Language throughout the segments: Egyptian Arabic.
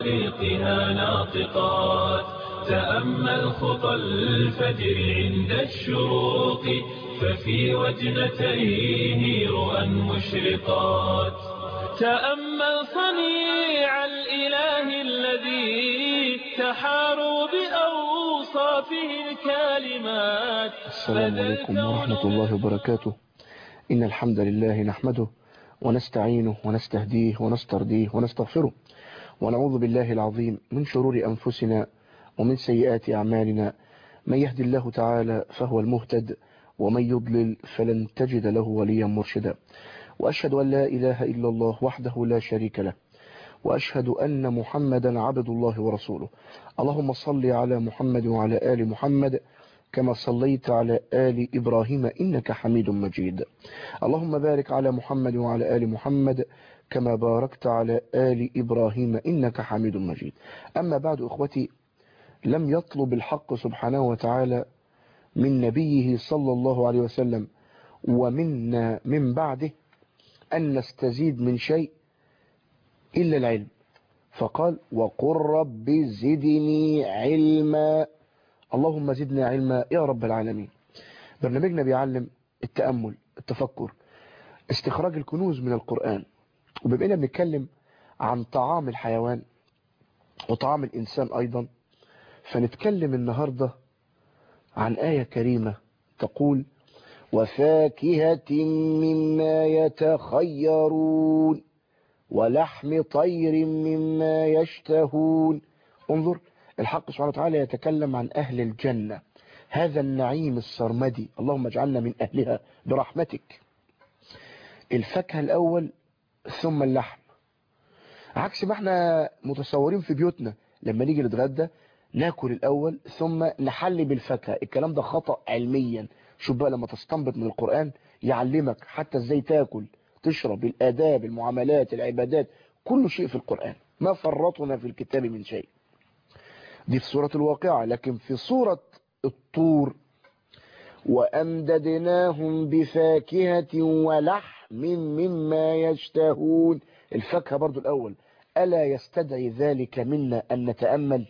طريقها ناطقات تأمل خطى الفجر عند الشروق ففي وجنتيه رؤى مشرقات تأمل صنيع الإله الذي تحاروا بأوصافه الكالمات السلام عليكم ورحمة الله وبركاته إن الحمد لله نحمده ونستعينه ونستهديه ونسترضيه ونستغفره ونعوذ بالله العظيم من شرور أنفسنا ومن سيئات أعمالنا من يهد الله تعالى فهو المهتد ومن يضلل فلن تجد له وليا مرشدا وأشهد أن لا إله إلا الله وحده لا شريك له وأشهد أن محمدا عبد الله ورسوله اللهم صل على محمد وعلى آل محمد كما صليت على آل إبراهيم إنك حميد مجيد اللهم بارك على محمد وعلى آل محمد كما باركت على آل إبراهيم إنك حميد مجيد أما بعد أخوتي لم يطلب الحق سبحانه وتعالى من نبيه صلى الله عليه وسلم ومنا من بعده أن نستزيد من شيء إلا العلم فقال وقل رب زدني علما اللهم زدنا علما يا رب العالمين برنامجنا بيعلم التأمل التفكر استخراج الكنوز من القرآن وبما بنتكلم عن طعام الحيوان وطعام الإنسان أيضا فنتكلم النهاردة عن آية كريمة تقول وفاكهة مما يتخيرون ولحم طير مما يشتهون انظر الحق سبحانه وتعالى يتكلم عن أهل الجنة هذا النعيم السرمدي اللهم اجعلنا من أهلها برحمتك الفاكهة الأول ثم اللحم عكس ما احنا متصورين في بيوتنا لما نيجي نتغدى ناكل الأول ثم نحلي بالفاكهة الكلام ده خطأ علميا شوف بقى لما تستنبط من القرآن يعلمك حتى ازاي تاكل تشرب الآداب المعاملات العبادات كل شيء في القرآن ما فرطنا في الكتاب من شيء دي في سورة الواقعة لكن في سورة الطور وأمددناهم بفاكهة ولحم مما يشتهون الفاكهة برضو الأول ألا يستدعي ذلك منا أن نتأمل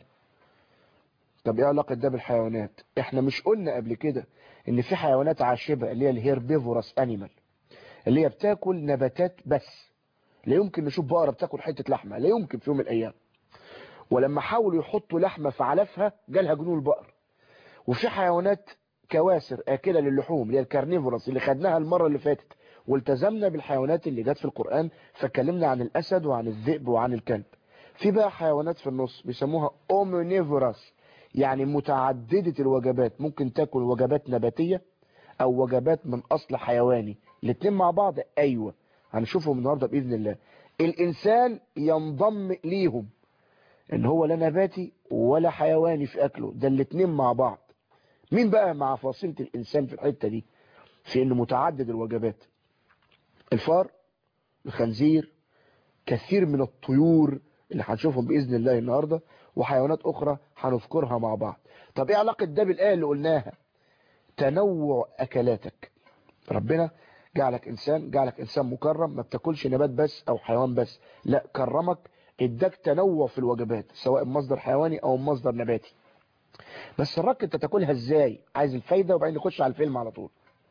طب ايه علاقة ده بالحيوانات احنا مش قلنا قبل كده ان في حيوانات عاشبة اللي هي الهيربيفورس انيمال اللي هي بتاكل نباتات بس لا يمكن نشوف بقرة بتاكل حتة لحمة لا يمكن في يوم من الايام ولما حاولوا يحطوا لحمة في علفها جالها جنون البقر وفي حيوانات كواسر آكلة للحوم اللي هي الكارنيفورس اللي خدناها المرة اللي فاتت والتزمنا بالحيوانات اللي جت في القرآن فاتكلمنا عن الأسد وعن الذئب وعن الكلب في بقى حيوانات في النص بيسموها اومونيفورس يعني متعددة الوجبات ممكن تاكل وجبات نباتية او وجبات من اصل حيواني الاتنين مع بعض ايوه هنشوفهم النهاردة باذن الله الانسان ينضم ليهم ان هو لا نباتي ولا حيواني في اكله ده الاتنين مع بعض مين بقى مع فاصلة الانسان في الحتة دي في انه متعدد الوجبات الفار الخنزير كثير من الطيور اللي هنشوفهم باذن الله النهارده وحيوانات اخرى هنذكرها مع بعض طب ايه علاقه ده بالايه اللي قلناها تنوع اكلاتك ربنا جعلك انسان جعلك انسان مكرم ما بتاكلش نبات بس او حيوان بس لا كرمك اداك تنوع في الوجبات سواء مصدر حيواني او مصدر نباتي بس الرك انت تاكلها ازاي عايز الفايده وبعدين نخش على الفيلم على طول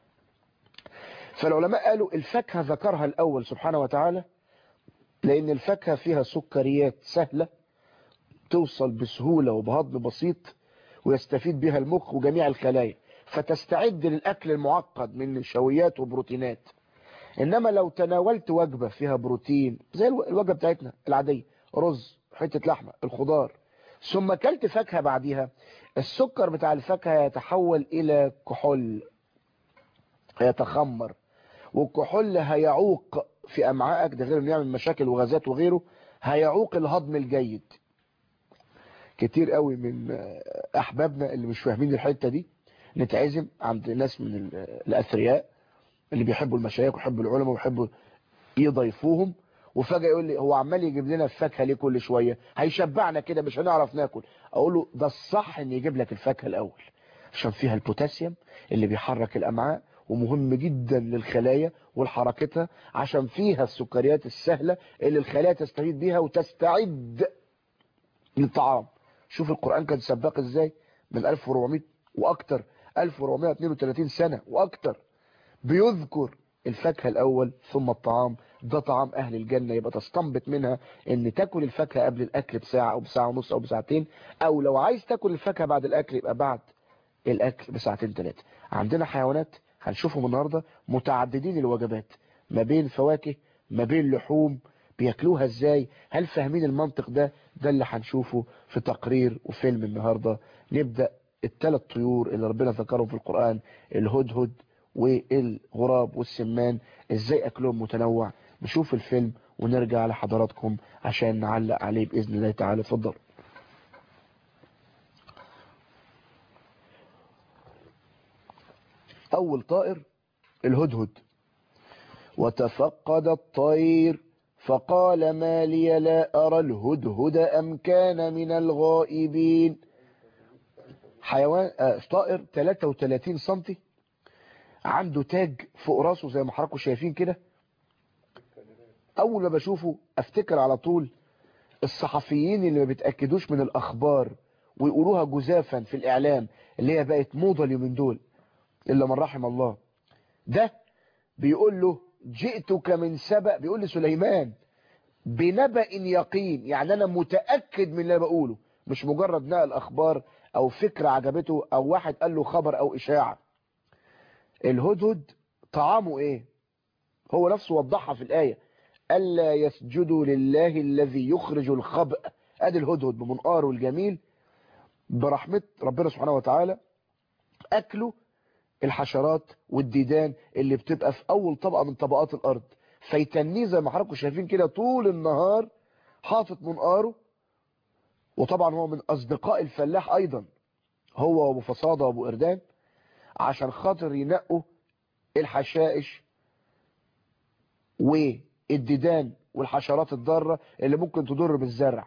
فالعلماء قالوا الفاكهه ذكرها الاول سبحانه وتعالى لان الفاكهه فيها سكريات سهله توصل بسهولة وبهضم بسيط ويستفيد بها المخ وجميع الخلايا فتستعد للأكل المعقد من نشويات وبروتينات إنما لو تناولت وجبة فيها بروتين زي الوجبة بتاعتنا العادية رز حتة لحمة الخضار ثم كلت فاكهة بعدها السكر بتاع الفاكهة يتحول إلى كحول يتخمر والكحول هيعوق في أمعائك ده غير انه يعمل مشاكل وغازات وغيره هيعوق الهضم الجيد كتير قوي من احبابنا اللي مش فاهمين الحته دي نتعزم عند ناس من الاثرياء اللي بيحبوا المشايخ ويحبوا العلماء ويحبوا يضيفوهم وفجاه يقول لي هو عمال يجيب لنا الفاكهه ليه كل شويه هيشبعنا كده مش هنعرف ناكل اقول له ده الصح ان يجيب لك الفاكهه الاول عشان فيها البوتاسيوم اللي بيحرك الامعاء ومهم جدا للخلايا للطعام شوف القرآن كان سباق ازاي من 1400 واكتر 1432 سنة واكتر بيذكر الفاكهة الاول ثم الطعام ده طعام اهل الجنة يبقى تستنبط منها ان تاكل الفاكهة قبل الاكل بساعة او بساعة ونص او بساعتين او لو عايز تاكل الفاكهة بعد الاكل يبقى بعد الاكل بساعتين ثلاثة عندنا حيوانات هنشوفهم النهاردة متعددين الوجبات ما بين فواكه ما بين لحوم بياكلوها ازاي هل فاهمين المنطق ده ده اللي هنشوفه في تقرير وفيلم النهاردة نبدأ الثلاث طيور اللي ربنا ذكرهم في القرآن الهدهد والغراب والسمان ازاي اكلهم متنوع نشوف الفيلم ونرجع لحضراتكم عشان نعلق عليه بإذن الله تعالى اتفضل اول طائر الهدهد وتفقد الطير فقال ما لي لا أرى الهدهد أم كان من الغائبين حيوان آه طائر 33 سنتي عنده تاج فوق راسه زي ما حضراتكم شايفين كده اول ما بشوفه افتكر على طول الصحفيين اللي ما بيتاكدوش من الاخبار ويقولوها جزافا في الاعلام اللي هي بقت موضه اليومين دول الا من رحم الله ده بيقول له جئتك من سبأ بيقول لسليمان بنبأ يقين يعني انا متاكد من اللي بقوله مش مجرد نقل اخبار او فكره عجبته او واحد قال له خبر او اشاعه الهدهد طعامه ايه هو نفسه وضحها في الآية ألا يسجدوا لله الذي يخرج الخبأ ادي الهدهد بمنقاره الجميل برحمة ربنا سبحانه وتعالى أكله الحشرات والديدان اللي بتبقى في أول طبقة من طبقات الأرض فيتنيه زي ما حضراتكم شايفين كده طول النهار حاطط منقاره وطبعا هو من أصدقاء الفلاح أيضا هو وابو فصادة وابو إردان عشان خاطر ينقوا الحشائش والديدان والحشرات الضارة اللي ممكن تضر بالزرع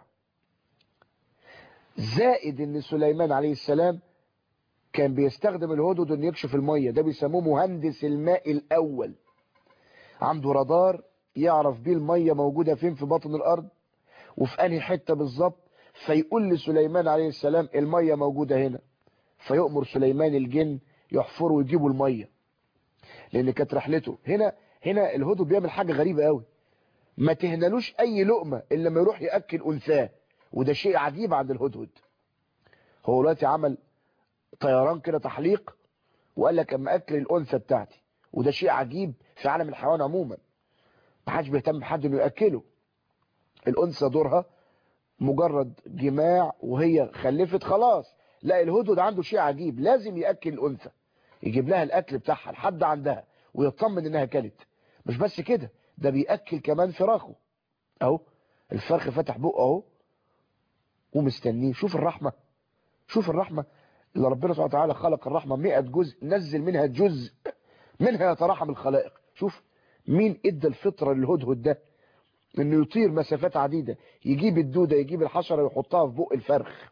زائد ان سليمان عليه السلام كان بيستخدم الهدد انه يكشف المية ده بيسموه مهندس الماء الاول عنده رادار يعرف بيه المية موجودة فين في بطن الارض وفي انهي حتة بالظبط فيقول لسليمان عليه السلام المية موجودة هنا فيؤمر سليمان الجن يحفروا ويجيبوا المية لان كانت رحلته هنا هنا الهدهد بيعمل حاجة غريبة قوي ما تهنلوش اي لقمة الا لما يروح يأكل انثاه وده شيء عجيب عند الهدهد هو دلوقتي عمل طيران كده تحليق وقال لك اما اكل الانثى بتاعتي وده شيء عجيب في عالم الحيوان عموما ما حدش بيهتم بحد انه ياكله الانثى دورها مجرد جماع وهي خلفت خلاص لا الهدهد عنده شيء عجيب لازم ياكل الانثى يجيب لها الاكل بتاعها لحد عندها ويطمن انها كلت مش بس كده ده بياكل كمان فراخه اهو الفرخ فتح بقه اهو ومستنيه شوف الرحمه شوف الرحمه اللي ربنا سبحانه وتعالى خلق الرحمه 100 جزء نزل منها جزء منها يتراحم الخلائق شوف مين ادى الفطره للهدهد ده انه يطير مسافات عديده يجيب الدوده يجيب الحشره ويحطها في بق الفرخ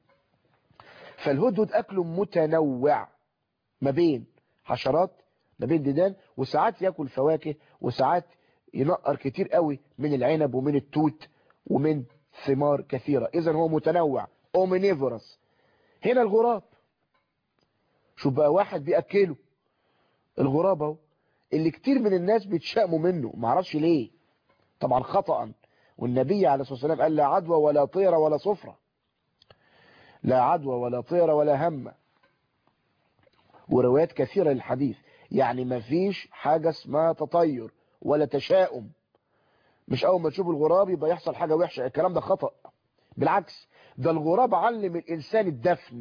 فالهدهد اكله متنوع ما بين حشرات ما بين ديدان وساعات ياكل فواكه وساعات ينقر كتير قوي من العنب ومن التوت ومن ثمار كثيرة اذا هو متنوع اومينيفورس هنا الغراب شوف بقى واحد بيأكله الغراب اهو اللي كتير من الناس بيتشائموا منه معرفش ليه طبعا خطأ والنبي عليه الصلاة والسلام قال لا عدوى ولا طيرة ولا صفرة لا عدوى ولا طيرة ولا همة وروايات كثيرة للحديث يعني ما فيش حاجة اسمها تطير ولا تشاؤم مش اول ما تشوف الغراب يبقى يحصل حاجة وحشة الكلام ده خطأ بالعكس ده الغراب علم الانسان الدفن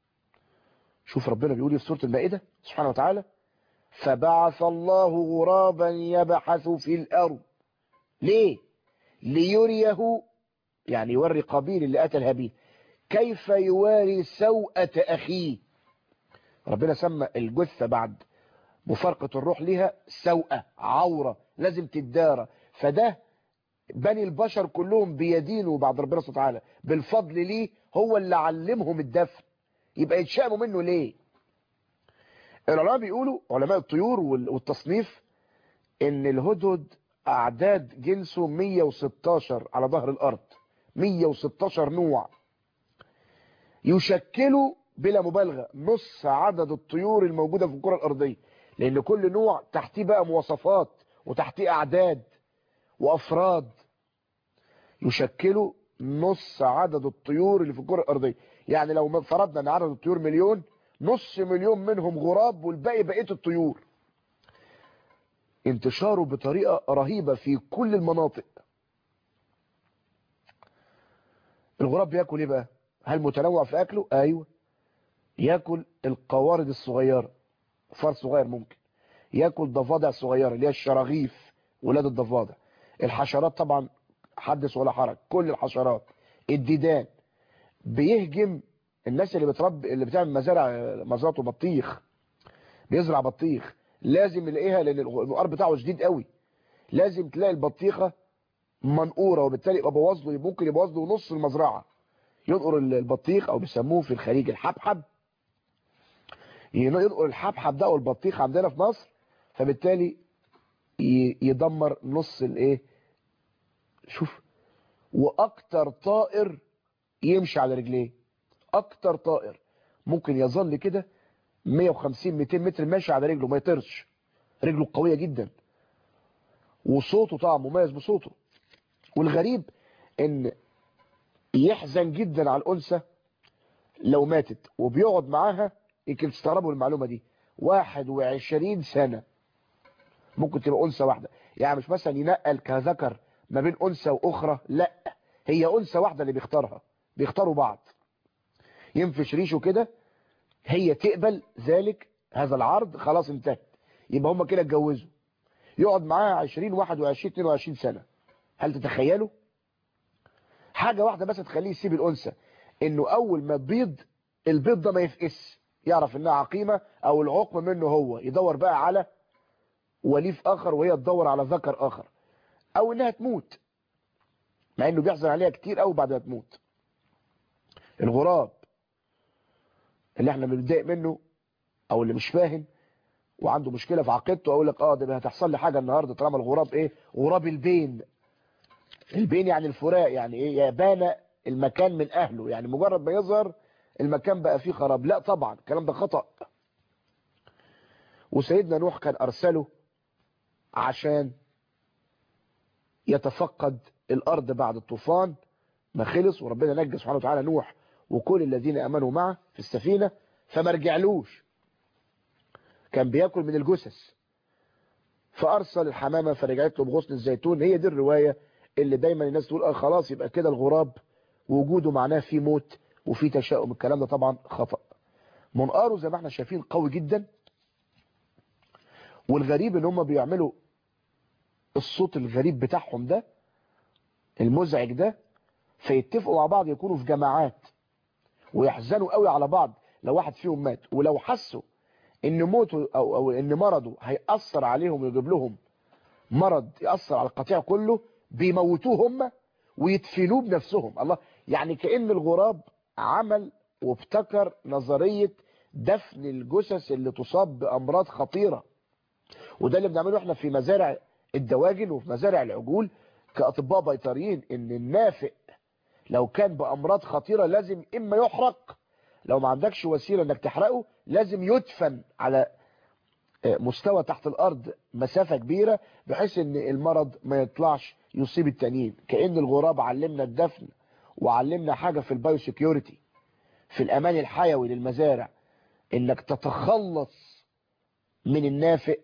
شوف ربنا بيقول في سورة المائدة سبحانه وتعالى فبعث الله غرابا يبحث في الارض ليه ليريه يعني يوري قابيل اللي قتل هابيل كيف يواري سوءة اخيه ربنا سمى الجثة بعد مفارقة الروح ليها سوءة عورة لازم تدارى فده بني البشر كلهم بيدينوا بعد ربنا سبحانه وتعالى بالفضل ليه هو اللي علمهم الدفن يبقى يتشائموا منه ليه العلماء بيقولوا علماء الطيور والتصنيف ان الهدهد اعداد جنسه 116 على ظهر الارض 116 نوع يشكلوا بلا مبالغة نص عدد الطيور الموجودة في الكرة الأرضية لأن كل نوع تحتيه بقى مواصفات وتحتيه أعداد وأفراد يشكلوا نص عدد الطيور اللي في الكرة الأرضية يعني لو فرضنا أن عدد الطيور مليون نص مليون منهم غراب والباقي بقية الطيور انتشاره بطريقة رهيبة في كل المناطق الغراب بياكل ايه بقى هل متنوع في اكله ايوه ياكل القوارض الصغيرة فار صغير ممكن ياكل ضفادع صغيرة اللي هي الشراغيف ولاد الضفادع الحشرات طبعا حدث ولا حرج كل الحشرات الديدان بيهجم الناس اللي بتربي اللي بتعمل مزارع مزرعه بطيخ بيزرع بطيخ لازم يلاقيها لان النقار بتاعه شديد قوي لازم تلاقي البطيخه منقوره وبالتالي يبقى بوظ له ممكن يبوظ له نص المزرعه ينقر البطيخ او بيسموه في الخليج الحبحب ينقر الحبحب ده والبطيخ عندنا في مصر فبالتالي يدمر نص الايه شوف واكتر طائر يمشي على رجليه اكتر طائر ممكن يظل كده 150 200 متر ماشي على رجله ما يطيرش رجله قويه جدا وصوته طبعا مميز بصوته والغريب ان يحزن جدا على الانثى لو ماتت وبيقعد معاها يمكن تستغربوا المعلومه دي 21 سنه ممكن تبقى انثى واحده يعني مش مثلا ينقل كذكر ما بين انثى واخرى لا هي انثى واحده اللي بيختارها بيختاروا بعض ينفش ريشه كده هي تقبل ذلك هذا العرض خلاص انتهت يبقى هم كده اتجوزوا يقعد معاها 20 21 22 سنة هل تتخيلوا حاجة واحدة بس تخليه يسيب الأنثى انه اول ما تبيض البيض ده ما يفقس يعرف انها عقيمة او العقم منه هو يدور بقى على وليف اخر وهي تدور على ذكر اخر او انها تموت مع انه بيحزن عليها كتير قوي بعد ما تموت الغراب اللي احنا بنتضايق منه او اللي مش فاهم وعنده مشكله في عقيدته اقول لك اه ده هتحصل لي حاجه النهارده طالما الغراب ايه غراب البين البين يعني الفراق يعني ايه يبان المكان من اهله يعني مجرد ما يظهر المكان بقى فيه خراب لا طبعا الكلام ده خطأ وسيدنا نوح كان ارسله عشان يتفقد الارض بعد الطوفان ما خلص وربنا نجى سبحانه وتعالى نوح وكل الذين امنوا معه في السفينة فما رجعلوش كان بياكل من الجثث فارسل الحمامة فرجعت له بغصن الزيتون هي دي الرواية اللي دايما الناس تقول اه خلاص يبقى كده الغراب وجوده معناه في موت وفي تشاؤم الكلام ده طبعا خطأ منقاره زي ما احنا شايفين قوي جدا والغريب ان هم بيعملوا الصوت الغريب بتاعهم ده المزعج ده فيتفقوا مع بعض يكونوا في جماعات ويحزنوا قوي على بعض لو واحد فيهم مات ولو حسوا ان موته او, أو ان مرضه هيأثر عليهم ويجيب لهم مرض يأثر على القطيع كله بيموتوه هم ويدفنوه بنفسهم الله يعني كأن الغراب عمل وابتكر نظرية دفن الجثث اللي تصاب بأمراض خطيرة وده اللي بنعمله احنا في مزارع الدواجن وفي مزارع العجول كأطباء بيطريين ان النافق لو كان بأمراض خطيرة لازم إما يحرق لو ما عندكش وسيلة انك تحرقه لازم يدفن على مستوى تحت الأرض مسافة كبيرة بحيث ان المرض ما يطلعش يصيب التانيين كأن الغراب علمنا الدفن وعلمنا حاجة في البايو سيكيورتي في الأمان الحيوي للمزارع انك تتخلص من النافق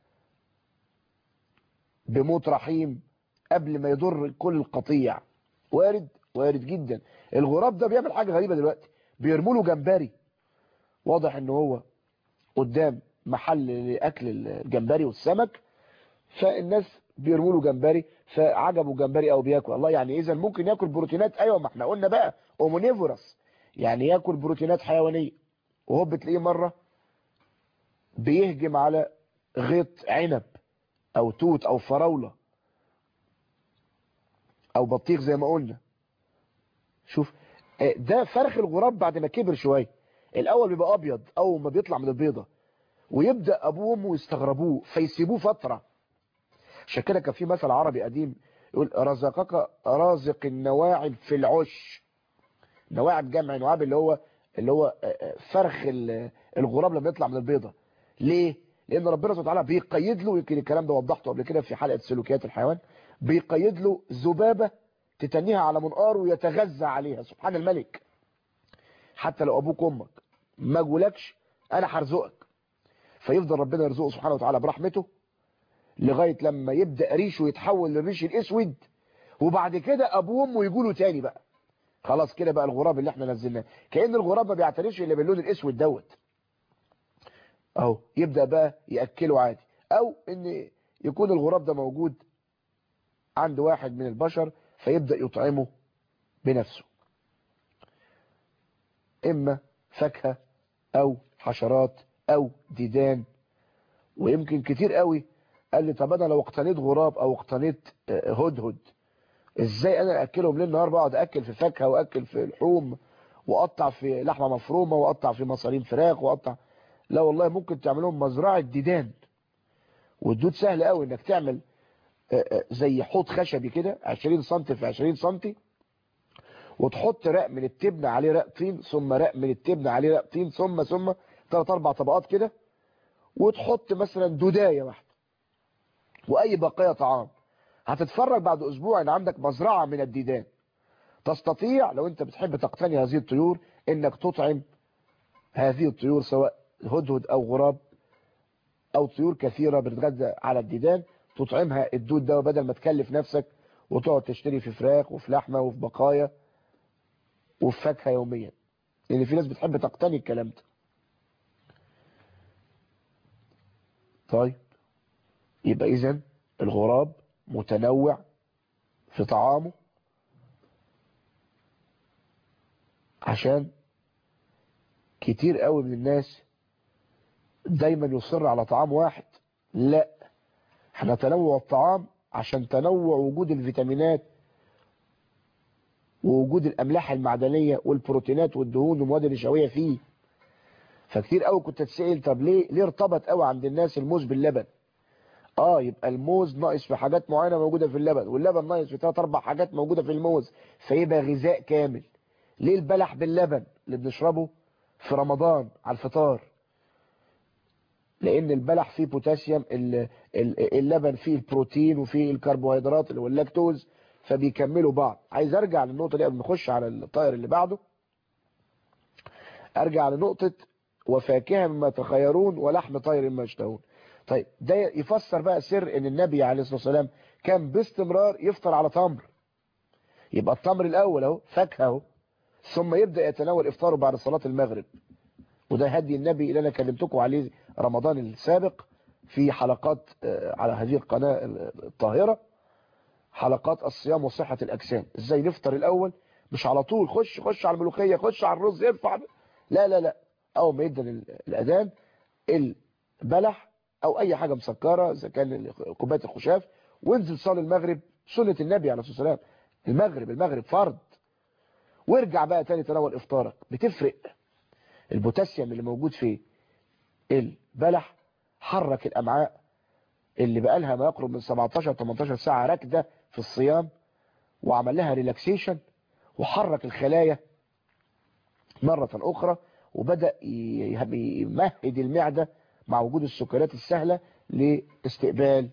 بموت رحيم قبل ما يضر كل القطيع وارد وارد جدا الغراب ده بيعمل حاجة غريبة دلوقتي بيرموا له جمبري واضح ان هو قدام محل لاكل الجمبري والسمك فالناس بيرموا له جمبري فعجبه جمبري او بياكل الله يعني اذا ممكن ياكل بروتينات ايوه ما احنا قلنا بقى اومونيفورس يعني ياكل بروتينات حيوانيه وهو بتلاقيه مره بيهجم على غيط عنب او توت او فراوله او بطيخ زي ما قلنا شوف ده فرخ الغراب بعد ما كبر شويه الاول بيبقى ابيض اول ما بيطلع من البيضه ويبدا ابوه وامه يستغربوه فيسيبوه فتره عشان كده كان في مثل عربي قديم يقول رزقك رازق النواعم في العش نواعب جمع نواعب اللي هو اللي هو فرخ الغراب لما يطلع من البيضة ليه لان ربنا سبحانه وتعالى بيقيد له يمكن الكلام ده وضحته قبل كده في حلقة سلوكيات الحيوان بيقيد له ذبابة تتنيها على منقار ويتغذى عليها سبحان الملك حتى لو ابوك وامك ما جولكش انا هرزقك فيفضل ربنا يرزقه سبحانه وتعالى برحمته لغاية لما يبدأ ريشه يتحول للريش الاسود وبعد كده ابوه وامه يقولوا تاني بقى خلاص كده بقى الغراب اللي احنا نزلناه كأن الغراب ما بيعترفش الا باللون الاسود دوت اهو يبدأ بقى يأكله عادي او ان يكون الغراب ده موجود عند واحد من البشر فيبدأ يطعمه بنفسه اما فاكهة او حشرات او ديدان ويمكن كتير قوي قال لي طب انا لو اقتنيت غراب او اقتنيت هدهد ازاي انا اكلهم ليل نهار بقعد اكل في فاكهه واكل في لحوم واقطع في لحمه مفرومه واقطع في مصارين فراخ واقطع لا والله ممكن تعملهم مزرعه ديدان والدود سهل قوي انك تعمل زي حوض خشبي كده 20 سم في 20 سم وتحط رق من التبن عليه رق طين ثم رق من التبن عليه رق طين ثم ثم ثلاث اربع طبقات كده وتحط مثلا دودايه واحده واي بقايا طعام هتتفرج بعد اسبوع ان عندك مزرعة من الديدان تستطيع لو انت بتحب تقتني هذه الطيور انك تطعم هذه الطيور سواء هدهد او غراب او طيور كثيرة بتتغذى على الديدان تطعمها الدود ده بدل ما تكلف نفسك وتقعد تشتري في فراخ وفي لحمة وفي بقايا وفي فاكهة يوميا لان في ناس بتحب تقتني الكلام ده طيب يبقى اذا الغراب متنوع في طعامه عشان كتير قوي من الناس دايما يصر على طعام واحد لا احنا تنوع الطعام عشان تنوع وجود الفيتامينات ووجود الاملاح المعدنية والبروتينات والدهون والمواد النشوية فيه فكتير قوي كنت تسأل طب ليه ليه ارتبط قوي عند الناس الموز باللبن اه يبقى الموز ناقص في حاجات معينة موجودة في اللبن واللبن ناقص في ثلاث اربع حاجات موجودة في الموز فيبقى غذاء كامل ليه البلح باللبن اللي بنشربه في رمضان على الفطار لان البلح فيه بوتاسيوم اللبن فيه البروتين وفيه الكربوهيدرات اللي هو اللاكتوز فبيكملوا بعض عايز ارجع للنقطة دي قبل ما نخش على الطائر اللي بعده ارجع لنقطة وفاكهة مما تخيرون ولحم طير مما يشتهون طيب ده يفسر بقى سر ان النبي عليه الصلاة والسلام كان باستمرار يفطر على تمر يبقى التمر الاول اهو فاكهه اهو ثم يبدأ يتناول افطاره بعد صلاة المغرب وده هدي النبي اللي انا كلمتكم عليه رمضان السابق في حلقات على هذه القناة الطاهرة حلقات الصيام وصحة الاجسام ازاي نفطر الاول مش على طول خش خش على الملوخية خش على الرز ارفع لا لا لا اول ما يدن الاذان البلح او اي حاجة مسكرة اذا كان كوبايه الخشاف وانزل صلي المغرب سنة النبي عليه الصلاة والسلام المغرب المغرب فرض وارجع بقى تاني تناول افطارك بتفرق البوتاسيوم اللي موجود في البلح حرك الامعاء اللي بقى لها ما يقرب من 17 18 ساعة راكده في الصيام وعمل لها ريلاكسيشن وحرك الخلايا مرة اخرى وبدأ يمهد المعدة مع وجود السكريات السهلة لاستقبال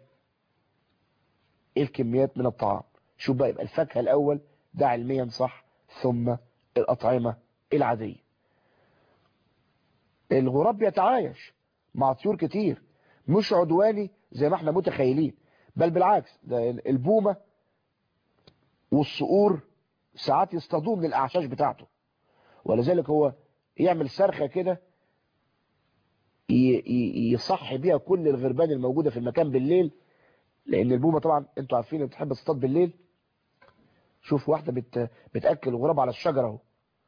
الكميات من الطعام شوف بقى يبقى الفاكهة الاول ده علميا صح ثم الأطعمة العادية الغراب بيتعايش مع طيور كتير مش عدواني زي ما احنا متخيلين بل بالعكس ده البومة والصقور ساعات يصطادوه من الأعشاش بتاعته ولذلك هو يعمل صرخة كده يصحي بيها كل الغربان الموجودة في المكان بالليل لأن البومة طبعا انتوا عارفين بتحب تصطاد بالليل شوف واحدة بت... بتأكل الغراب على الشجرة اهو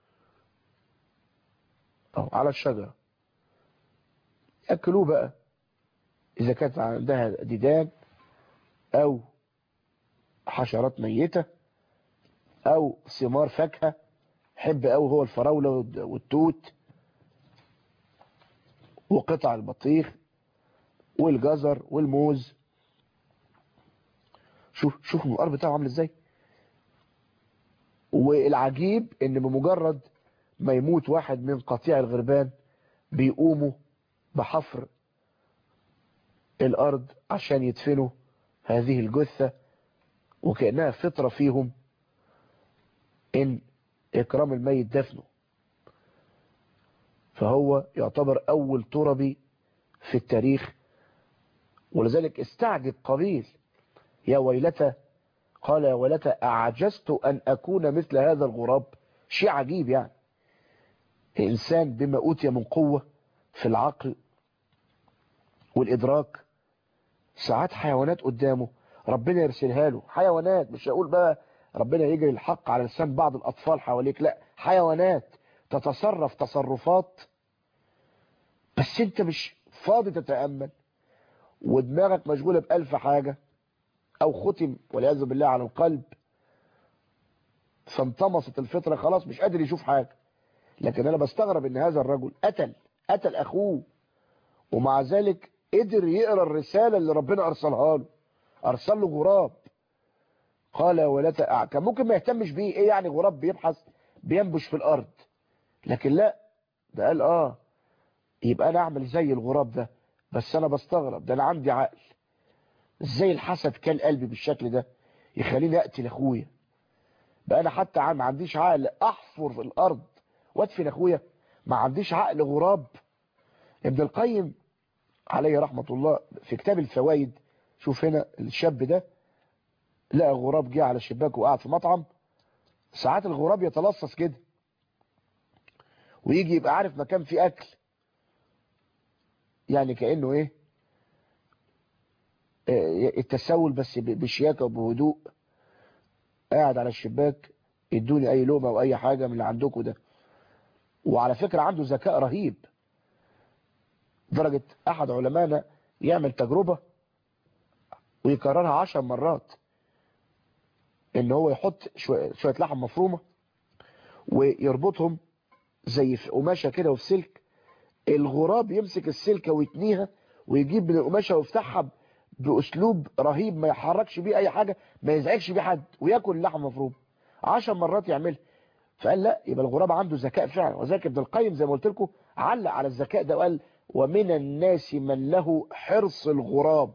اهو على الشجرة يأكلوه بقى إذا كانت عندها ديدان أو حشرات ميتة أو ثمار فاكهة حب أو هو الفراولة والتوت وقطع البطيخ والجزر والموز شوف شوف المقار بتاعه عامل ازاي والعجيب ان بمجرد ما يموت واحد من قطيع الغربان بيقوموا بحفر الارض عشان يدفنوا هذه الجثة وكأنها فطرة فيهم ان اكرام الميت دفنه فهو يعتبر اول تربي في التاريخ ولذلك استعجب قبيل يا ويلتى قال يا ويلتى أعجزت أن أكون مثل هذا الغراب شيء عجيب يعني إنسان بما أوتي من قوة في العقل والإدراك ساعات حيوانات قدامه ربنا يرسلها له حيوانات مش هقول بقى ربنا يجري الحق على لسان بعض الأطفال حواليك لا حيوانات تتصرف تصرفات بس انت مش فاضي تتأمل ودماغك مشغولة بألف حاجة او ختم والعياذ بالله على القلب فانطمست الفطرة خلاص مش قادر يشوف حاجة لكن انا بستغرب ان هذا الرجل قتل قتل اخوه ومع ذلك قدر يقرا الرسالة اللي ربنا ارسلها له ارسل له غراب قال يا ولتا كان ممكن ما يهتمش بيه ايه يعني غراب بيبحث بينبش في الارض لكن لا ده قال اه يبقى انا اعمل زي الغراب ده بس انا بستغرب ده انا عندي عقل ازاي الحسد كان قلبي بالشكل ده يخليني اقتل اخويا بقى انا حتى ما عنديش عقل احفر في الارض وادفن اخويا ما عنديش عقل غراب ابن القيم عليه رحمة الله في كتاب الفوائد شوف هنا الشاب ده لقى غراب جه على الشباك وقعد في مطعم ساعات الغراب يتلصص كده ويجي يبقى عارف مكان فيه اكل يعني كأنه ايه التسول بس بشياكة وبهدوء قاعد على الشباك ادوني اي لقمه او اي حاجة من اللي عندكم ده وعلى فكرة عنده ذكاء رهيب درجة احد علمائنا يعمل تجربة ويكررها عشر مرات ان هو يحط شوية, شوية لحم مفرومة ويربطهم زي في قماشة كده وفي سلك الغراب يمسك السلكة ويتنيها ويجيب من القماشة ويفتحها باسلوب رهيب ما يحركش بيه اي حاجة ما يزعجش بيه حد وياكل اللحم مفروم عشر مرات يعملها فقال لا يبقى الغراب عنده ذكاء فعلا وذلك ابن القيم زي ما قلت لكم علق على الذكاء ده وقال ومن الناس من له حرص الغراب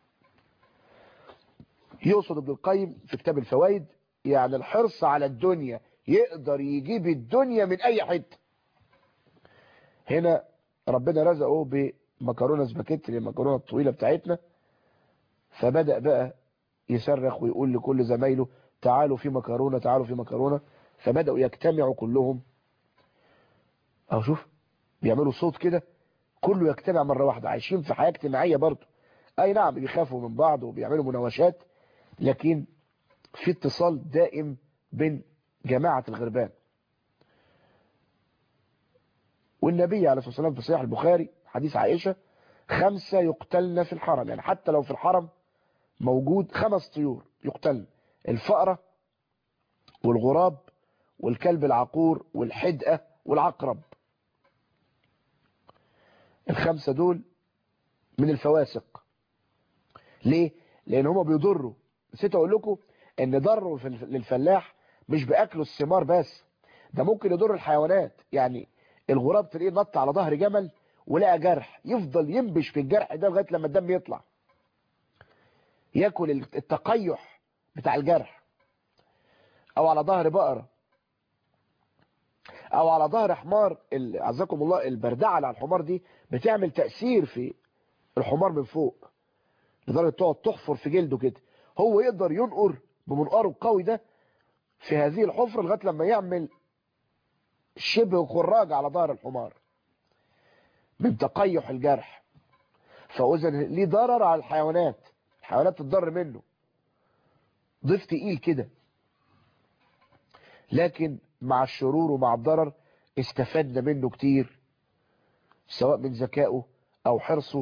يقصد ابن القيم في كتاب الفوائد يعني الحرص على الدنيا يقدر يجيب الدنيا من اي حته هنا ربنا رزقه بمكرونه سباكيتي المكرونه الطويله بتاعتنا فبدأ بقى يصرخ ويقول لكل زمايله تعالوا في مكرونة تعالوا في مكرونة فبدأوا يجتمعوا كلهم اهو شوف بيعملوا صوت كده كله يجتمع مرة واحدة عايشين في حياة اجتماعية برضه اي نعم بيخافوا من بعض وبيعملوا مناوشات لكن في اتصال دائم بين جماعة الغربان والنبي عليه الصلاة والسلام في صحيح البخاري حديث عائشة خمسة يقتلن في الحرم يعني حتى لو في الحرم موجود خمس طيور يقتلن الفأرة والغراب والكلب العقور والحدقة والعقرب الخمسة دول من الفواسق ليه؟ لان هما بيضروا نسيت اقول لكم ان ضروا للفلاح مش باكله الثمار بس ده ممكن يضر الحيوانات يعني الغراب تلاقيه نط على ظهر جمل ولقى جرح يفضل ينبش في الجرح ده لغايه لما الدم يطلع ياكل التقيح بتاع الجرح او على ظهر بقرة او على ظهر حمار عزكم الله البردعة اللي على الحمار دي بتعمل تأثير في الحمار من فوق لدرجة تقعد تحفر في جلده كده هو يقدر ينقر بمنقاره القوي ده في هذه الحفرة لغاية لما يعمل شبه خراج على ظهر الحمار من تقيح الجرح فاذا ليه ضرر على الحيوانات الحيوانات تتضر منه ضيف تقيل كده لكن مع الشرور ومع الضرر استفدنا منه كتير سواء من ذكائه او حرصه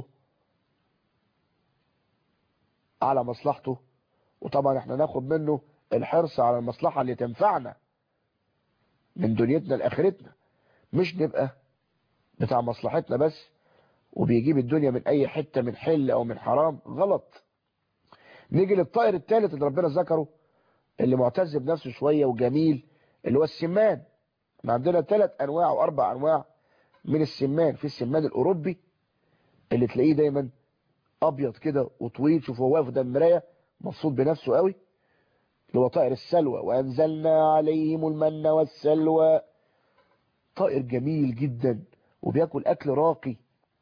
على مصلحته وطبعا احنا ناخد منه الحرص على المصلحة اللي تنفعنا من دنيتنا لاخرتنا مش نبقى بتاع مصلحتنا بس وبيجيب الدنيا من اي حتة من حل او من حرام غلط نيجي للطائر الثالث اللي ربنا ذكره اللي معتز بنفسه شوية وجميل اللي هو السمان احنا عندنا ثلاث انواع او اربع انواع من السمان في السمان الاوروبي اللي تلاقيه دايما ابيض كده وطويل شوف هو واقف قدام المرايه مبسوط بنفسه قوي اللي هو طائر السلوى وانزلنا عليهم المن والسلوى طائر جميل جدا وبياكل اكل راقي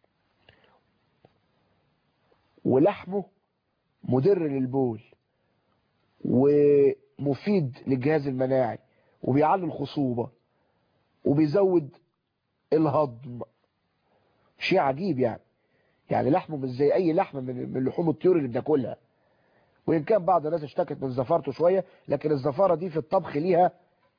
ولحمه مدر للبول ومفيد للجهاز المناعي وبيعلي الخصوبة وبيزود الهضم شيء عجيب يعني يعني لحمه مش زي اي لحمه من من لحوم الطيور اللي بناكلها وان كان بعض الناس اشتكت من زفارته شويه لكن الزفاره دي في الطبخ ليها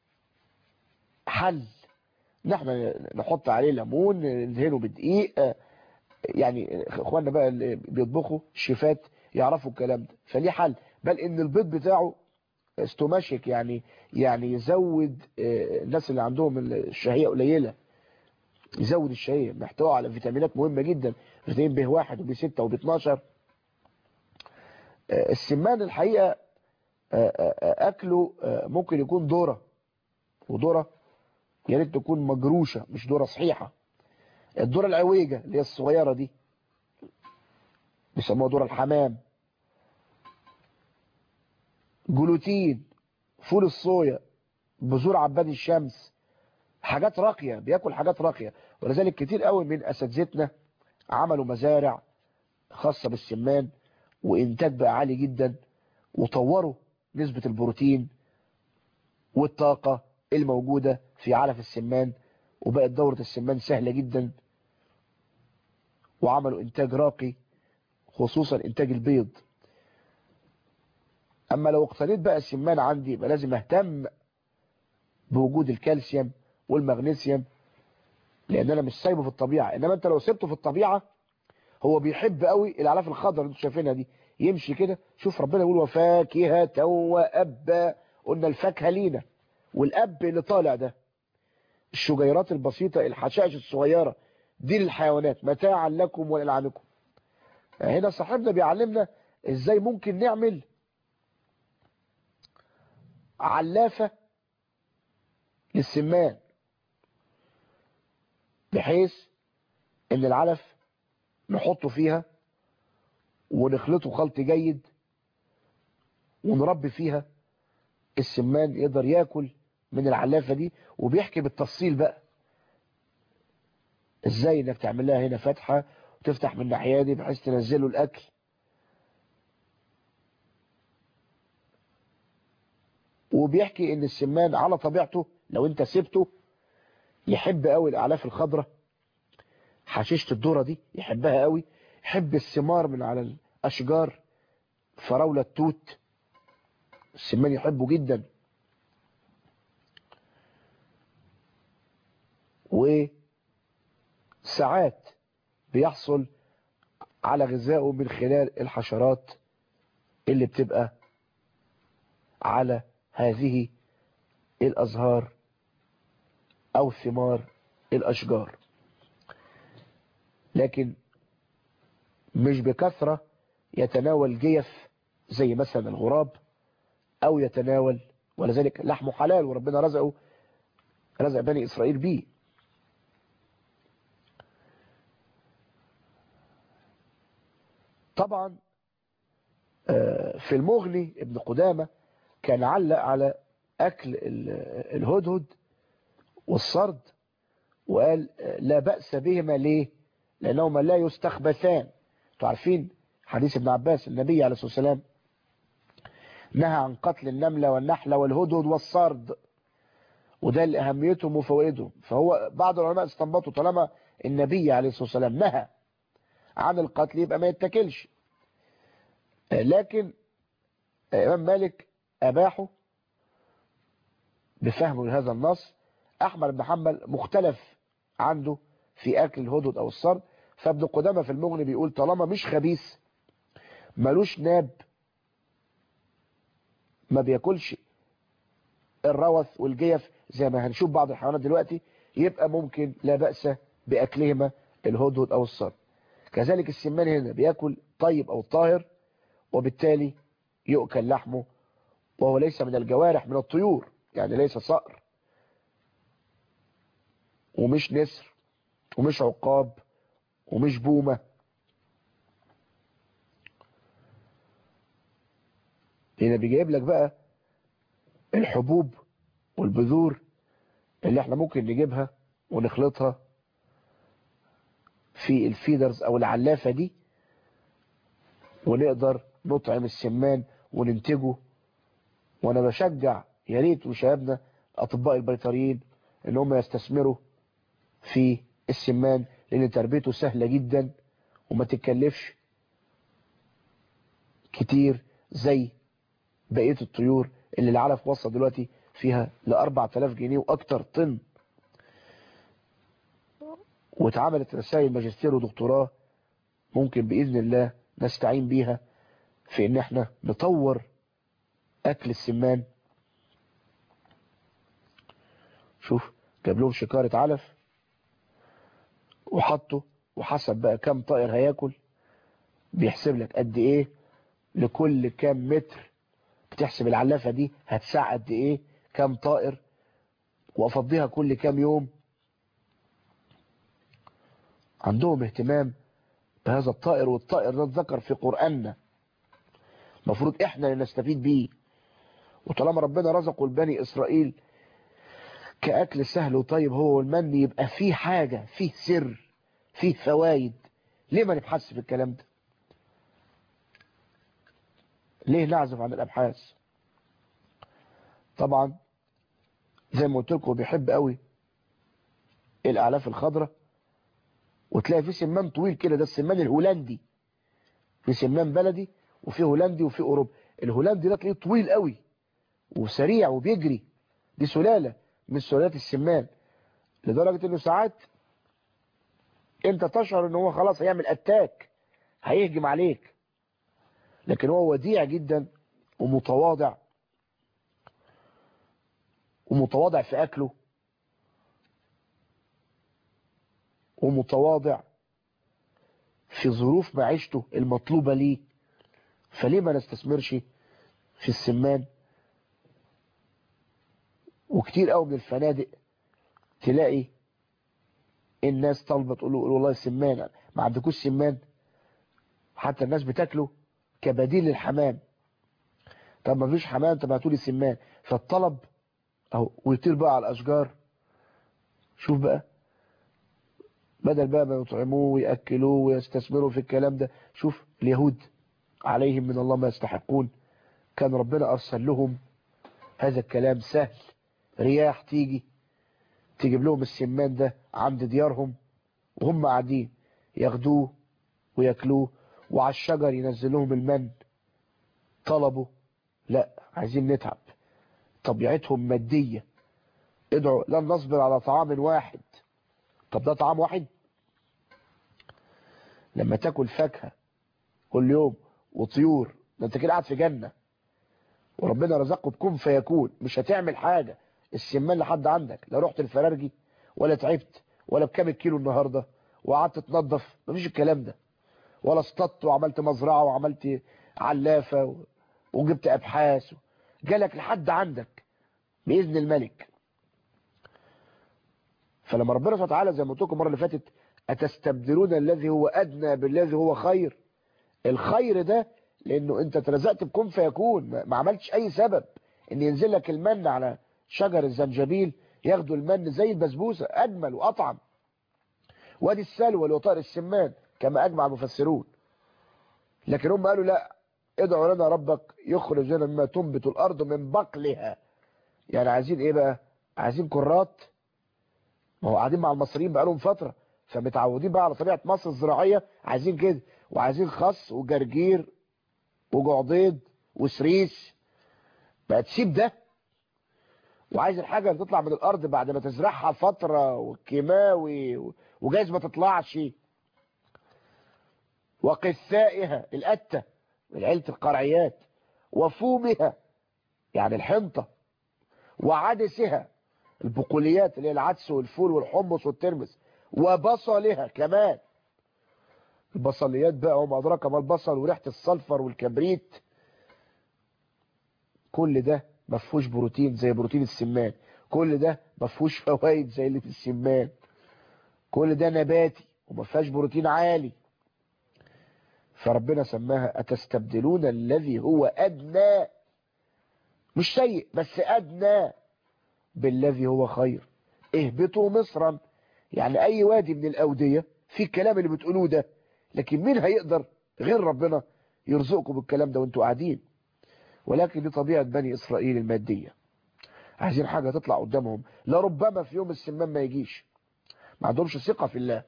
حل نحن نحط عليه ليمون ندهنه بدقيق يعني اخواننا بقى اللي بيطبخوا الشيفات يعرفوا الكلام ده فليه حل بل ان البيض بتاعه استوماشيك يعني يعني يزود الناس اللي عندهم الشهيه قليله يزود الشهيه محتوى على فيتامينات مهمه جدا فيتامين ب 1 وب 6 وب 12 السمان الحقيقه اكله ممكن يكون ذره وذره يا ريت تكون مجروشه مش ذره صحيحه الذره العويجه اللي هي الصغيره دي بيسموها ذره الحمام جلوتين فول الصويا بذور عباد الشمس حاجات راقيه بياكل حاجات راقيه ولذلك كتير قوي من اساتذتنا عملوا مزارع خاصه بالسمان وانتاج بقى عالي جدا وطوروا نسبه البروتين والطاقه الموجوده في علف السمان وبقت دوره السمان سهله جدا وعملوا انتاج راقي خصوصا انتاج البيض اما لو اقتنيت بقى السمان عندي يبقى لازم اهتم بوجود الكالسيوم والمغنيسيوم لان انا مش سايبه في الطبيعه انما انت لو سبته في الطبيعه هو بيحب قوي الاعلاف الخضراء اللي انتوا شايفينها دي يمشي كده شوف ربنا يقول وفاكهه وابا قلنا الفاكهه لينا والاب اللي طالع ده الشجيرات البسيطه الحشائش الصغيره دي للحيوانات متاعا لكم ولانعامكم هنا صاحبنا بيعلمنا ازاي ممكن نعمل علافة للسمان بحيث ان العلف نحطه فيها ونخلطه خلط جيد ونربي فيها السمان يقدر ياكل من العلافة دي وبيحكي بالتفصيل بقى ازاي انك تعمل لها هنا فتحة وتفتح من الناحية دي بحيث تنزله الاكل وبيحكي ان السمان على طبيعته لو انت سبته يحب قوي الاعلاف الخضراء حشيشة الذرة دي يحبها قوي يحب الثمار من على الاشجار فراولة التوت السمان يحبه جدا وساعات بيحصل على غذائه من خلال الحشرات اللي بتبقى على هذه الأزهار أو ثمار الأشجار لكن مش بكثرة يتناول جيف زي مثلا الغراب أو يتناول ولذلك لحمه حلال وربنا رزقه رزق بني إسرائيل بيه طبعا في المغني ابن قدامه كان علق على أكل الهدهد والصرد وقال لا بأس بهما ليه لأنهما لا يستخبثان تعرفين حديث ابن عباس النبي عليه الصلاة والسلام نهى عن قتل النملة والنحلة والهدهد والصرد وده لأهميتهم وفوائدهم فهو بعض العلماء استنبطوا طالما النبي عليه الصلاة والسلام نهى عن القتل يبقى ما يتكلش لكن إمام مالك أباحه بفهمه لهذا النص أحمد بن حنبل مختلف عنده في أكل الهدد أو الصرد فابن قدامة في المغني بيقول طالما مش خبيث ملوش ناب ما بياكلش الروث والجيف زي ما هنشوف بعض الحيوانات دلوقتي يبقى ممكن لا بأس بأكلهما الهدهد أو الصرد كذلك السمان هنا بياكل طيب أو طاهر وبالتالي يؤكل لحمه وهو ليس من الجوارح من الطيور يعني ليس صقر ومش نسر ومش عقاب ومش بومة هنا بيجيب لك بقى الحبوب والبذور اللي احنا ممكن نجيبها ونخلطها في الفيدرز او العلافة دي ونقدر نطعم السمان وننتجه وانا بشجع يا ريت وشبابنا اطباء البيطريين ان هم يستثمروا في السمان لان تربيته سهلة جدا وما تتكلفش كتير زي بقية الطيور اللي العلف وصل دلوقتي فيها ل 4000 جنيه واكتر طن واتعملت رسائل ماجستير ودكتوراه ممكن بإذن الله نستعين بيها في ان احنا نطور اكل السمان شوف جاب لهم شكارة علف وحطه وحسب بقى كم طائر هياكل بيحسب لك قد ايه لكل كام متر بتحسب العلافة دي هتساع قد ايه كام طائر وافضيها كل كام يوم عندهم اهتمام بهذا الطائر والطائر ده اتذكر في قرآننا المفروض احنا اللي نستفيد بيه وطالما ربنا رزقه البني اسرائيل كأكل سهل وطيب هو والمن يبقى فيه حاجة فيه سر فيه فوائد ليه ما نبحث في الكلام ده ليه نعزف عن الابحاث طبعا زي ما قلت لكم بيحب قوي الاعلاف الخضراء وتلاقي في سمان طويل كده ده السمان الهولندي في سمان بلدي وفي هولندي وفي اوروبا الهولندي ده تلاقيه طويل قوي وسريع وبيجري دي سلالة من سلالات السمان لدرجة انه ساعات انت تشعر ان هو خلاص هيعمل اتاك هيهجم عليك لكن هو وديع جدا ومتواضع ومتواضع في اكله ومتواضع في ظروف معيشته المطلوبة ليه فليه ما نستثمرش في السمان وكتير قوي من الفنادق تلاقي الناس طالبه تقول له والله السمان ما عندكوش سمان حتى الناس بتاكله كبديل للحمام طب ما فيش حمام طب هاتوا لي سمان فالطلب اهو ويطير بقى على الاشجار شوف بقى بدل بقى ما يطعموه ويأكلوه ويستثمروا في الكلام ده شوف اليهود عليهم من الله ما يستحقون كان ربنا أرسل لهم هذا الكلام سهل رياح تيجي تجيب لهم السمان ده عند ديارهم وهم قاعدين ياخدوه وياكلوه وعلى الشجر ينزل لهم المن طلبوا لا عايزين نتعب طبيعتهم مادية ادعوا لن نصبر على طعام واحد طب ده طعام واحد لما تاكل فاكهة كل يوم وطيور ده انت كده قاعد في جنة وربنا رزقه بكون فيكون مش هتعمل حاجة السمان لحد عندك لا رحت الفرارجي ولا تعبت ولا بكام الكيلو النهاردة وقعدت تنظف مفيش الكلام ده ولا اصطدت وعملت مزرعة وعملت علافة وجبت ابحاث جالك لحد عندك بإذن الملك فلما ربنا سبحانه وتعالى زي ما قلت لكم المره اللي فاتت اتستبدلون الذي هو ادنى بالذي هو خير الخير ده لانه انت اترزقت بكون فيكون ما عملتش اي سبب ان ينزل لك المن على شجر الزنجبيل ياخدوا المن زي البسبوسه اجمل واطعم وادي السلوى اللي هو طائر السمان كما اجمع المفسرون لكن هم قالوا لا ادعوا لنا ربك يخرج لنا مما تنبت الارض من بقلها يعني عايزين ايه بقى عايزين كرات ما هو قاعدين مع المصريين بقالهم فترة فمتعودين بقى على طبيعة مصر الزراعية عايزين كده وعايزين خس وجرجير وجعضيد وسريس بقى تسيب ده وعايز الحاجة اللي تطلع من الأرض بعد ما تزرعها فترة والكيماوي وجايز ما تطلعش وقثائها القتة من عيلة القرعيات وفومها يعني الحنطة وعدسها البقوليات اللي هي العدس والفول والحمص والترمس وبصلها كمان البصليات بقى وما أدراك ما البصل وريحة الصلفر والكبريت كل ده ما فيهوش بروتين زي بروتين السمان كل ده ما فيهوش فوائد زي اللي في السمان كل ده نباتي وما فيهاش بروتين عالي فربنا سماها أتستبدلون الذي هو أدنى مش سيء بس أدنى بالذي هو خير اهبطوا مصرا يعني أي وادي من الأودية في الكلام اللي بتقولوه ده لكن مين هيقدر غير ربنا يرزقكم بالكلام ده وانتوا قاعدين ولكن دي طبيعة بني إسرائيل المادية عايزين حاجة تطلع قدامهم لربما في يوم السمان ما يجيش ما عندهمش ثقة في الله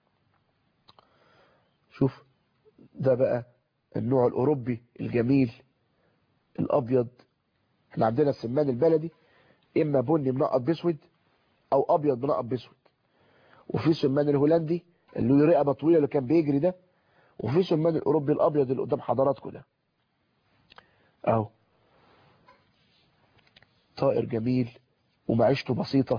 شوف ده بقى النوع الأوروبي الجميل الأبيض احنا عندنا السمان البلدي إما بني منقط بسود أو أبيض منقط بسود وفي سمان الهولندي اللي له رقبة طويلة اللي كان بيجري ده وفي سمان الأوروبي الأبيض اللي قدام حضراتكم ده أهو طائر جميل ومعيشته بسيطة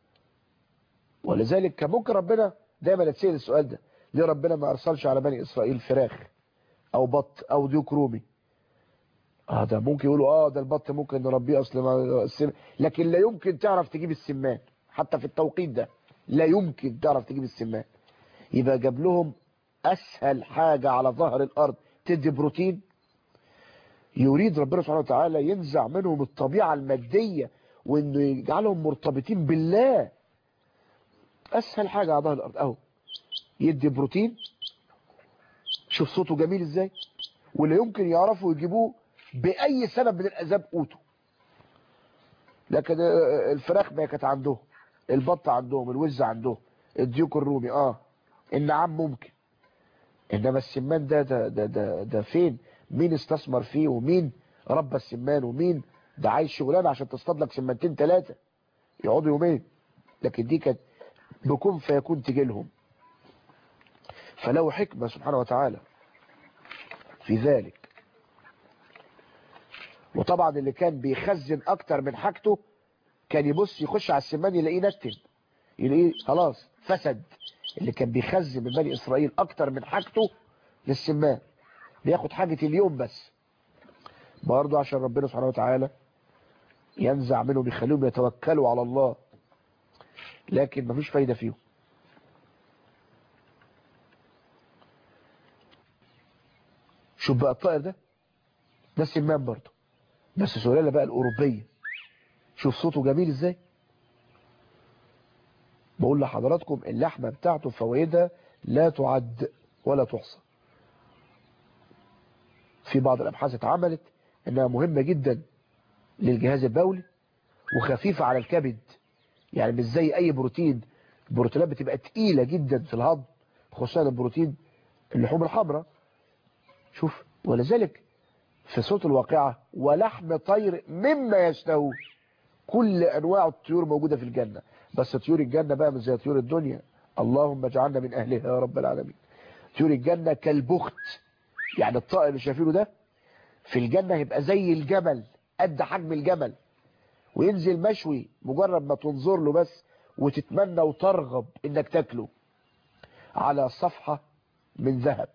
ولذلك كان ممكن ربنا دايما يتسأل السؤال ده ليه ربنا ما أرسلش على بني إسرائيل فراخ أو بط أو ديوك رومي اه ده ممكن يقولوا اه ده البط ممكن نربيه اصل ما السم... لكن لا يمكن تعرف تجيب السمان حتى في التوقيت ده لا يمكن تعرف تجيب السمان يبقى جاب لهم اسهل حاجة على ظهر الارض تدي بروتين يريد ربنا سبحانه وتعالى ينزع منهم الطبيعة المادية وانه يجعلهم مرتبطين بالله اسهل حاجة على ظهر الارض اهو يدي بروتين شوف صوته جميل ازاي ولا يمكن يعرفوا يجيبوه بأي سبب من الأسباب قوته لكن الفراخ ما كانت عندهم البط عندهم الوز عندهم الديوك الرومي اه النعام ممكن انما السمان ده ده ده ده, ده فين مين استثمر فيه ومين ربى السمان ومين ده عايز شغلانه عشان تصطاد لك سمانتين ثلاثه يقعدوا يومين لكن دي كانت بكون فيكون تجي لهم فله حكمه سبحانه وتعالى في ذلك وطبعا اللي كان بيخزن اكتر من حاجته كان يبص يخش على السمان يلاقيه نتن يلاقيه خلاص فسد اللي كان بيخزن من بني اسرائيل اكتر من حاجته للسمان بياخد حاجة اليوم بس برضه عشان ربنا سبحانه وتعالى ينزع منهم يخليهم يتوكلوا على الله لكن مفيش فايدة فيهم شوف بقى الطائر ده ده السمان برضه بس سلالة بقى الأوروبية شوف صوته جميل ازاي بقول لحضراتكم اللحمة بتاعته فوائدها لا تعد ولا تحصى في بعض الأبحاث اتعملت انها مهمة جدا للجهاز البولي وخفيفة على الكبد يعني مش زي اي بروتين البروتينات بتبقى تقيلة جدا في الهضم خصوصا البروتين اللحوم الحمراء شوف ولذلك في صوت الواقعة ولحم طير مما يشتهون كل انواع الطيور موجودة في الجنة بس طيور الجنة بقى مش زي طيور الدنيا اللهم اجعلنا من اهلها يا رب العالمين طيور الجنة كالبخت يعني الطائر اللي شايفينه ده في الجنة هيبقى زي الجمل قد حجم الجمل وينزل مشوي مجرد ما تنظر له بس وتتمنى وترغب انك تاكله على صفحة من ذهب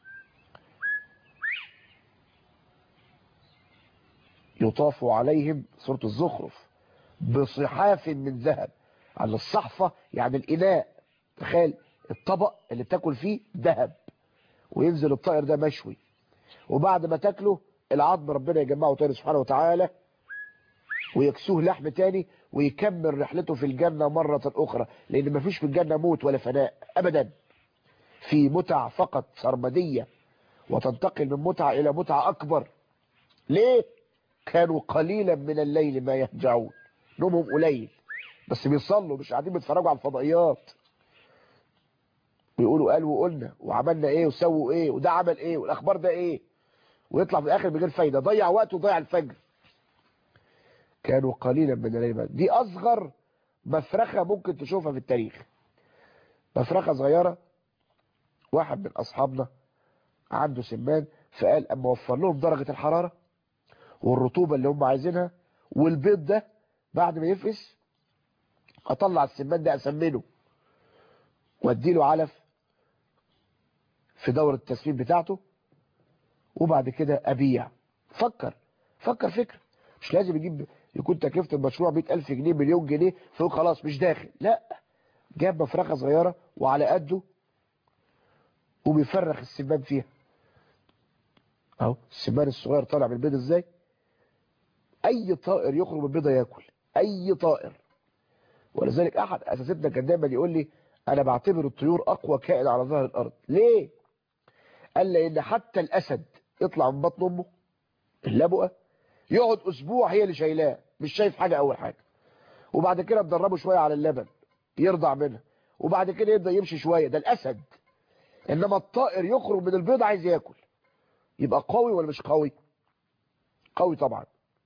يطاف عليهم سورة الزخرف بصحاف من ذهب على الصحفة يعني الإناء تخيل الطبق اللي بتاكل فيه ذهب وينزل الطائر ده مشوي وبعد ما تاكله العظم ربنا يجمعه تاني سبحانه وتعالى ويكسوه لحم تاني ويكمل رحلته في الجنة مرة أخرى لأن مفيش في الجنة موت ولا فناء أبدا في متع فقط سرمدية وتنتقل من متعة إلى متعة أكبر ليه؟ كانوا قليلا من الليل ما يهجعون نومهم قليل بس بيصلوا مش قاعدين بيتفرجوا على الفضائيات بيقولوا قال وقلنا وعملنا ايه وسووا ايه وده عمل ايه والاخبار ده ايه ويطلع في الاخر بغير فايدة ضيع وقته وضيع الفجر كانوا قليلا من الليل دي اصغر مفرخة ممكن تشوفها في التاريخ مفرخة صغيرة واحد من اصحابنا عنده سمان فقال اما وفر لهم درجة الحرارة والرطوبة اللي هم عايزينها والبيض ده بعد ما يفقس اطلع السمان ده اسمنه واديله علف في دورة التسمين بتاعته وبعد كده ابيع فكر فكر فكر مش لازم يجيب يكون تكلفة المشروع 100000 جنيه مليون جنيه فيقول خلاص مش داخل لا جاب مفرخه صغيره وعلى قده وبيفرخ السمان فيها اهو السمان الصغير طالع من البيض ازاي اي طائر يخرج من البيضه ياكل اي طائر ولذلك احد اساتذتنا كان دايما يقول لي انا بعتبر الطيور اقوى كائن على ظهر الارض ليه قال لان حتى الاسد يطلع من بطن امه اللبؤه يقعد اسبوع هي اللي شايلاه مش شايف حاجه اول حاجه وبعد كده تدربه شويه على اللبن يرضع منها وبعد كده يبدا يمشي شويه ده الاسد انما الطائر يخرج من البيض عايز ياكل يبقى قوي ولا مش قوي قوي طبعا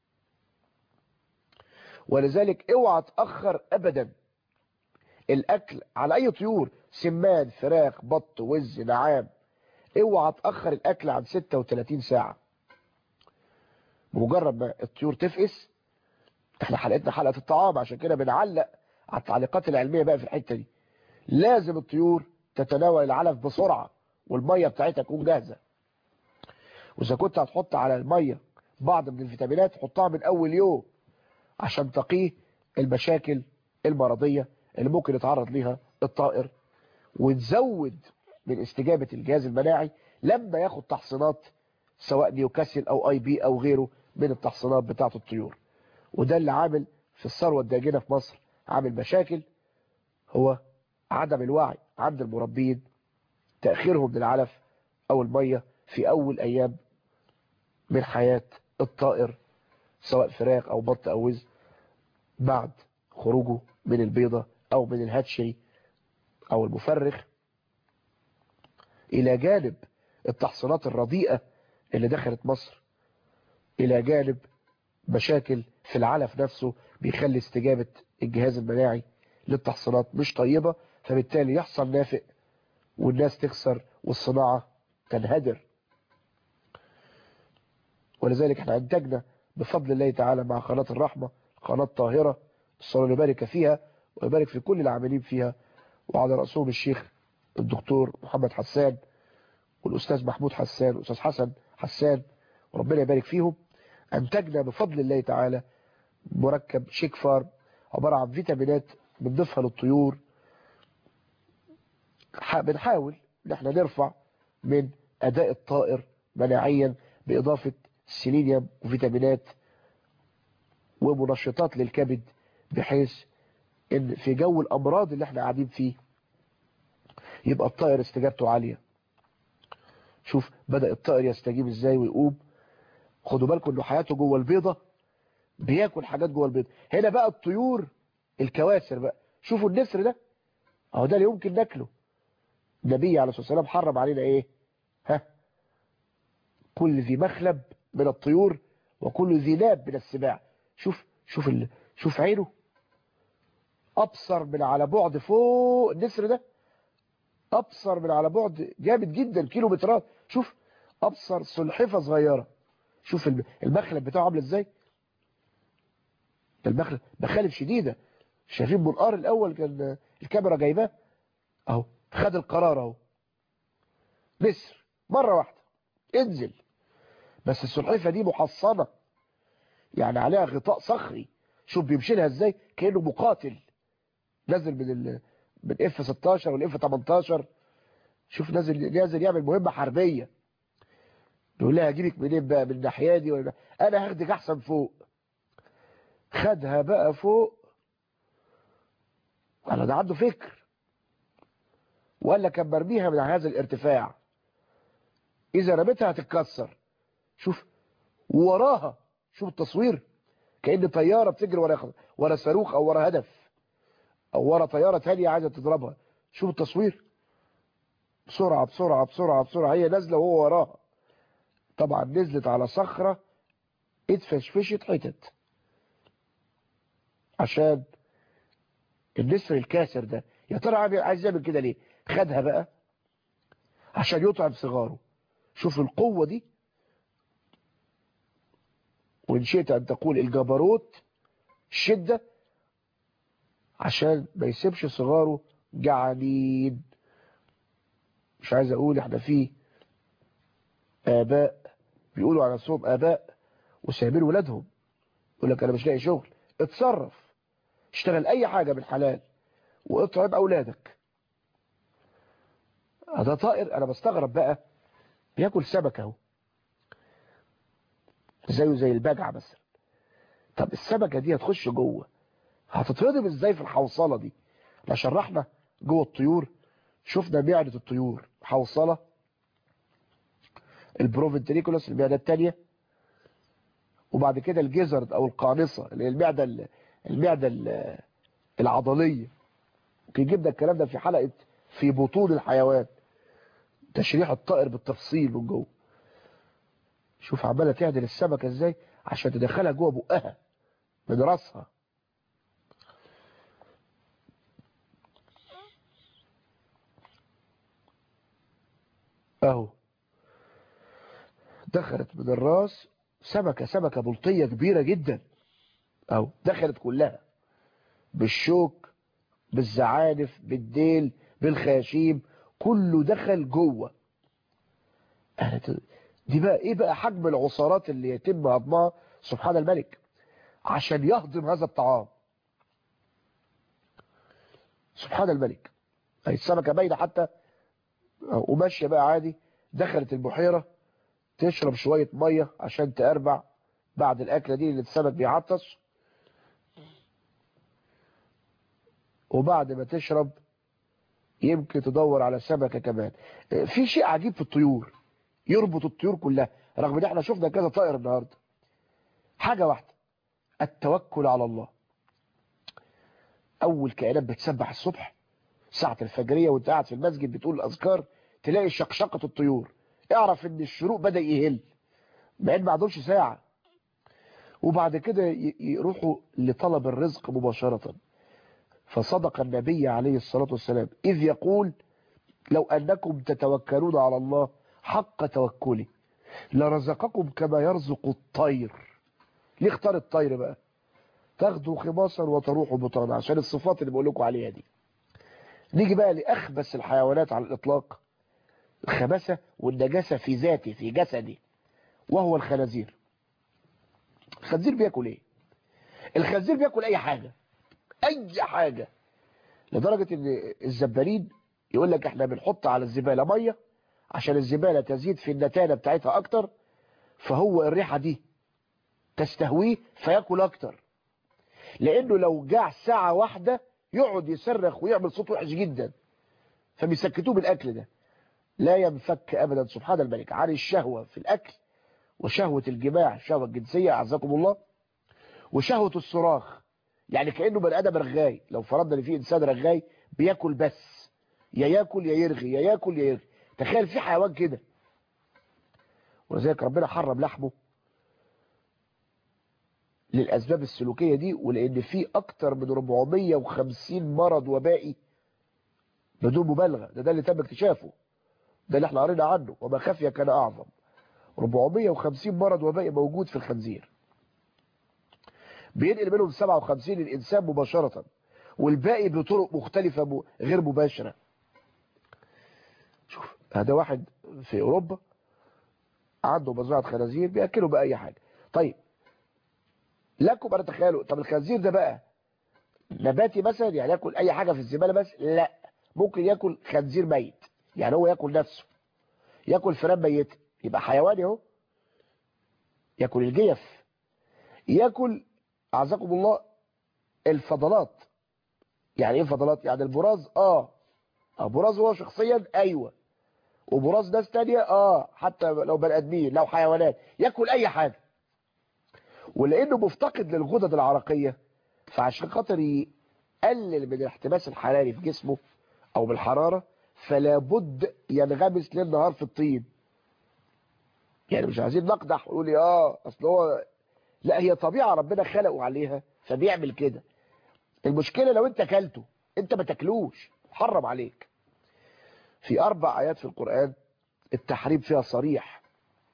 ولذلك اوعى تاخر ابدا الاكل على اي طيور سمان فراخ بط وز نعام اوعى تاخر الاكل عن 36 ساعه بمجرد ما الطيور تفقس احنا حلقتنا حلقه الطعام عشان كده بنعلق على التعليقات العلميه بقى في الحته دي لازم الطيور تتناول العلف بسرعه والميه بتاعتها تكون جاهزه واذا كنت هتحط على الميه بعض من الفيتامينات حطها من اول يوم عشان تقيه المشاكل المرضيه اللي ممكن يتعرض ليها الطائر وتزود من استجابه الجهاز المناعي لما ياخد تحصينات سواء نيوكاسل او اي بي او غيره من التحصينات بتاعه الطيور وده اللي عامل في الثروه الداجنه في مصر عامل مشاكل هو عدم الوعي عند المربين تاخيرهم للعلف او الميه في اول ايام من حياه الطائر سواء فراخ او بط او وز بعد خروجه من البيضه او من الهاتشري او المفرخ الى جانب التحصينات الرديئه اللي دخلت مصر الى جانب مشاكل في العلف نفسه بيخلي استجابة الجهاز المناعي للتحصينات مش طيبة فبالتالي يحصل نافق والناس تخسر والصناعة تنهدر ولذلك احنا انتجنا بفضل الله تعالى مع قناة الرحمة قناة طاهرة الصلاة يبارك فيها ويبارك في كل العاملين فيها وعلى رأسهم الشيخ الدكتور محمد حسان والأستاذ محمود حسان والأستاذ حسن حسان وربنا يبارك فيهم أنتجنا بفضل الله تعالى مركب شيك فارم عبارة عن فيتامينات بنضيفها للطيور بنحاول ان احنا نرفع من أداء الطائر مناعيا بإضافة سيلينيوم وفيتامينات ومنشطات للكبد بحيث ان في جو الأمراض اللي احنا قاعدين فيه يبقى الطائر استجابته عالية شوف بدأ الطائر يستجيب ازاي ويقوم خدوا بالكم انه حياته جوه البيضة بياكل حاجات جوه البيضة هنا بقى الطيور الكواسر بقى شوفوا النسر ده اهو ده اللي يمكن ناكله النبي عليه الصلاة والسلام حرم علينا ايه ها كل ذي مخلب من الطيور وكل ذي ناب من السباع شوف شوف ال... شوف عينه ابصر من على بعد فوق النسر ده ابصر من على بعد جامد جدا كيلومترات شوف ابصر سلحفه صغيره شوف المخلب بتاعه عامل ازاي المخلب مخالب شديده شايفين منقار الاول كان الكاميرا جايباه اهو خد القرار اهو نسر مره واحده انزل بس السلحفه دي محصنه يعني عليها غطاء صخري شوف بيمشي لها ازاي كانه مقاتل نازل من ال من اف 16 والاف 18 شوف نازل نازل يعمل مهمه حربيه يقول لها اجيبك منين بقى من الناحيه دي ولا انا هاخدك احسن فوق خدها بقى فوق انا ده عنده فكر ولا كان مرميها من هذا الارتفاع اذا رميتها هتتكسر شوف وراها شوف التصوير كأن طيارة بتجري ورا ورا صاروخ او ورا هدف او ورا طيارة تانية عايزة تضربها شوف التصوير بسرعة بسرعة بسرعة بسرعة هي نازلة وهو وراها طبعا نزلت على صخرة اتفشفشت حتت عشان النسر الكاسر ده يا ترى عايز يعمل كده ليه خدها بقى عشان يطعم صغاره شوف القوة دي وإن شئت أن تقول الجبروت الشدة عشان ما يسيبش صغاره جعانين مش عايز أقول احنا فيه آباء بيقولوا على نفسهم آباء وسايبين ولادهم يقول لك أنا مش لاقي شغل اتصرف اشتغل أي حاجة بالحلال واطعم اولادك هذا طائر انا بستغرب بقى بياكل سمك اهو زيه زي البجعه مثلا طب السمكه دي هتخش جوه هتتهضم ازاي في الحوصله دي احنا شرحنا جوه الطيور شفنا معده الطيور حوصله البروفنتريكولوس المعده الثانيه وبعد كده الجزرد او القانصه اللي هي المعده المعده العضليه ممكن يجيب ده الكلام ده في حلقه في بطون الحيوان تشريح الطائر بالتفصيل من جوه شوف عماله تعدل السمكه ازاي عشان تدخلها جوه بقها من راسها اهو دخلت من الراس سمكة سمكة بلطية كبيرة جدا اهو دخلت كلها بالشوك بالزعانف بالديل بالخياشيم كله دخل جوه دي بقى ايه بقى حجم العصارات اللي يتم هضمها سبحان الملك عشان يهضم هذا الطعام سبحان الملك اهي السمكة باينة حتى وماشية بقى عادي دخلت البحيرة تشرب شوية مية عشان تأربع بعد الأكلة دي اللي السمك بيعطش وبعد ما تشرب يمكن تدور على سمكة كمان في شيء عجيب في الطيور يربط الطيور كلها رغم ان احنا شفنا كذا طائر النهاردة حاجة واحدة التوكل على الله اول كائنات بتسبح الصبح ساعة الفجرية وانت قاعد في المسجد بتقول الاذكار تلاقي شقشقة الطيور اعرف ان الشروق بدأ يهل بعد ما عندهمش ساعة وبعد كده يروحوا لطلب الرزق مباشرة فصدق النبي عليه الصلاة والسلام إذ يقول لو أنكم تتوكلون على الله حق توكله لرزقكم كما يرزق الطير ليه اختار الطير بقى تاخدوا خماصا وتروحوا بطانا عشان الصفات اللي بقول لكم عليها دي نيجي بقى لأخبث الحيوانات على الإطلاق الخبثة والنجاسة في ذاتي في جسدي وهو الخنازير الخنزير بياكل ايه الخنزير بياكل اي حاجة اي حاجة لدرجة ان الزبالين يقول لك احنا بنحط على الزبالة مية عشان الزبالة تزيد في النتانة بتاعتها اكتر فهو الريحة دي تستهويه فياكل اكتر لانه لو جاع ساعة واحدة يقعد يصرخ ويعمل صوت وحش جدا فبيسكتوه بالاكل ده لا ينفك ابدا سبحان الملك عن الشهوة في الاكل وشهوة الجماع الشهوة الجنسية اعزكم الله وشهوة الصراخ يعني كأنه بني ادم رغاي لو فرضنا ان في انسان رغاي بياكل بس يا ياكل يا يرغي يا ياكل يا يرغي تخيل في حيوان كده ولذلك ربنا حرم لحمه للاسباب السلوكية دي ولان في اكتر من 450 مرض وبائي بدون مبالغة ده ده اللي تم اكتشافه ده اللي احنا قرينا عنه وما خفي كان اعظم 450 مرض وبائي موجود في الخنزير بينقل منهم 57 للإنسان مباشرة والباقي بطرق مختلفة غير مباشرة شوف هذا واحد في أوروبا عنده مزرعة خنازير بيأكلوا بقى أي حاجة طيب لكم أنا تخيلوا طب الخنزير ده بقى نباتي مثلا يعني ياكل أي حاجة في الزبالة بس لا ممكن ياكل خنزير ميت يعني هو ياكل نفسه ياكل فئران ميتة يبقى حيواني اهو ياكل الجيف ياكل اعزكم الله الفضلات يعني ايه فضلات يعني البراز اه براز هو شخصيا ايوه وبراز ناس تانية اه حتى لو بني ادمين لو حيوانات ياكل اي حاجة ولانه مفتقد للغدد العرقية فعشان خاطر يقلل من الاحتباس الحراري في جسمه او بالحرارة فلا بد ينغمس ليل نهار في الطين يعني مش عايزين نقدح ويقول لي اه اصل هو لا هي طبيعة ربنا خلقه عليها فبيعمل كده المشكلة لو انت اكلته انت ما تاكلوش حرم عليك في اربع ايات في القرآن التحريم فيها صريح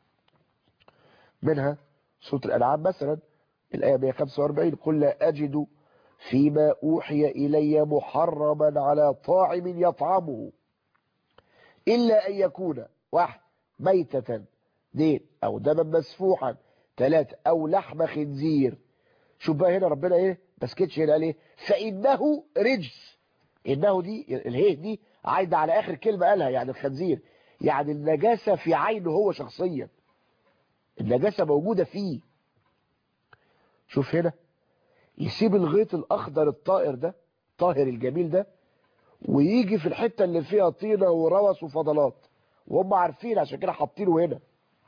منها سورة الانعام مثلا الآية 145 قل لا أجد فيما أوحي إلي محرما على طاعم يطعمه إلا أن يكون واحد ميتة اثنين أو دما مسفوحا ثلاثة أو لحم خنزير شوف بقى هنا ربنا إيه بسكتش هنا قال إيه فإنه رجس انه دي الهيه دي عايده على اخر كلمه قالها يعني الخنزير يعني النجاسه في عينه هو شخصيا النجاسه موجوده فيه شوف هنا يسيب الغيط الاخضر الطائر ده طاهر الجميل ده ويجي في الحته اللي فيها طينه وروس وفضلات وهم عارفين عشان كده حاطينه هنا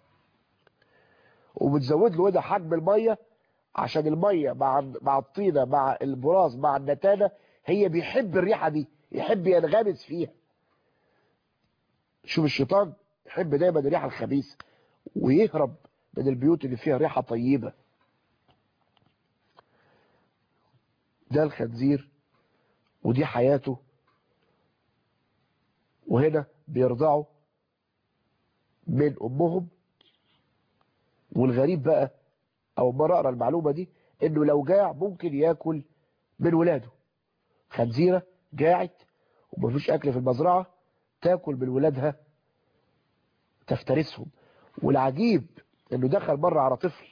وبتزود له هنا حجم الميه عشان الميه مع مع الطينه مع البراز مع النتانه هي بيحب الريحه دي يحب ينغمس فيها شوف الشيطان يحب دايما الريحه الخبيثه ويهرب من البيوت اللي فيها ريحه طيبه ده الخنزير ودي حياته وهنا بيرضعوا من امهم والغريب بقى او ما اقرا المعلومه دي انه لو جاع ممكن ياكل من ولاده خنزيره جاعت ومفيش اكل في المزرعه تاكل من ولادها تفترسهم والعجيب انه دخل مره على طفل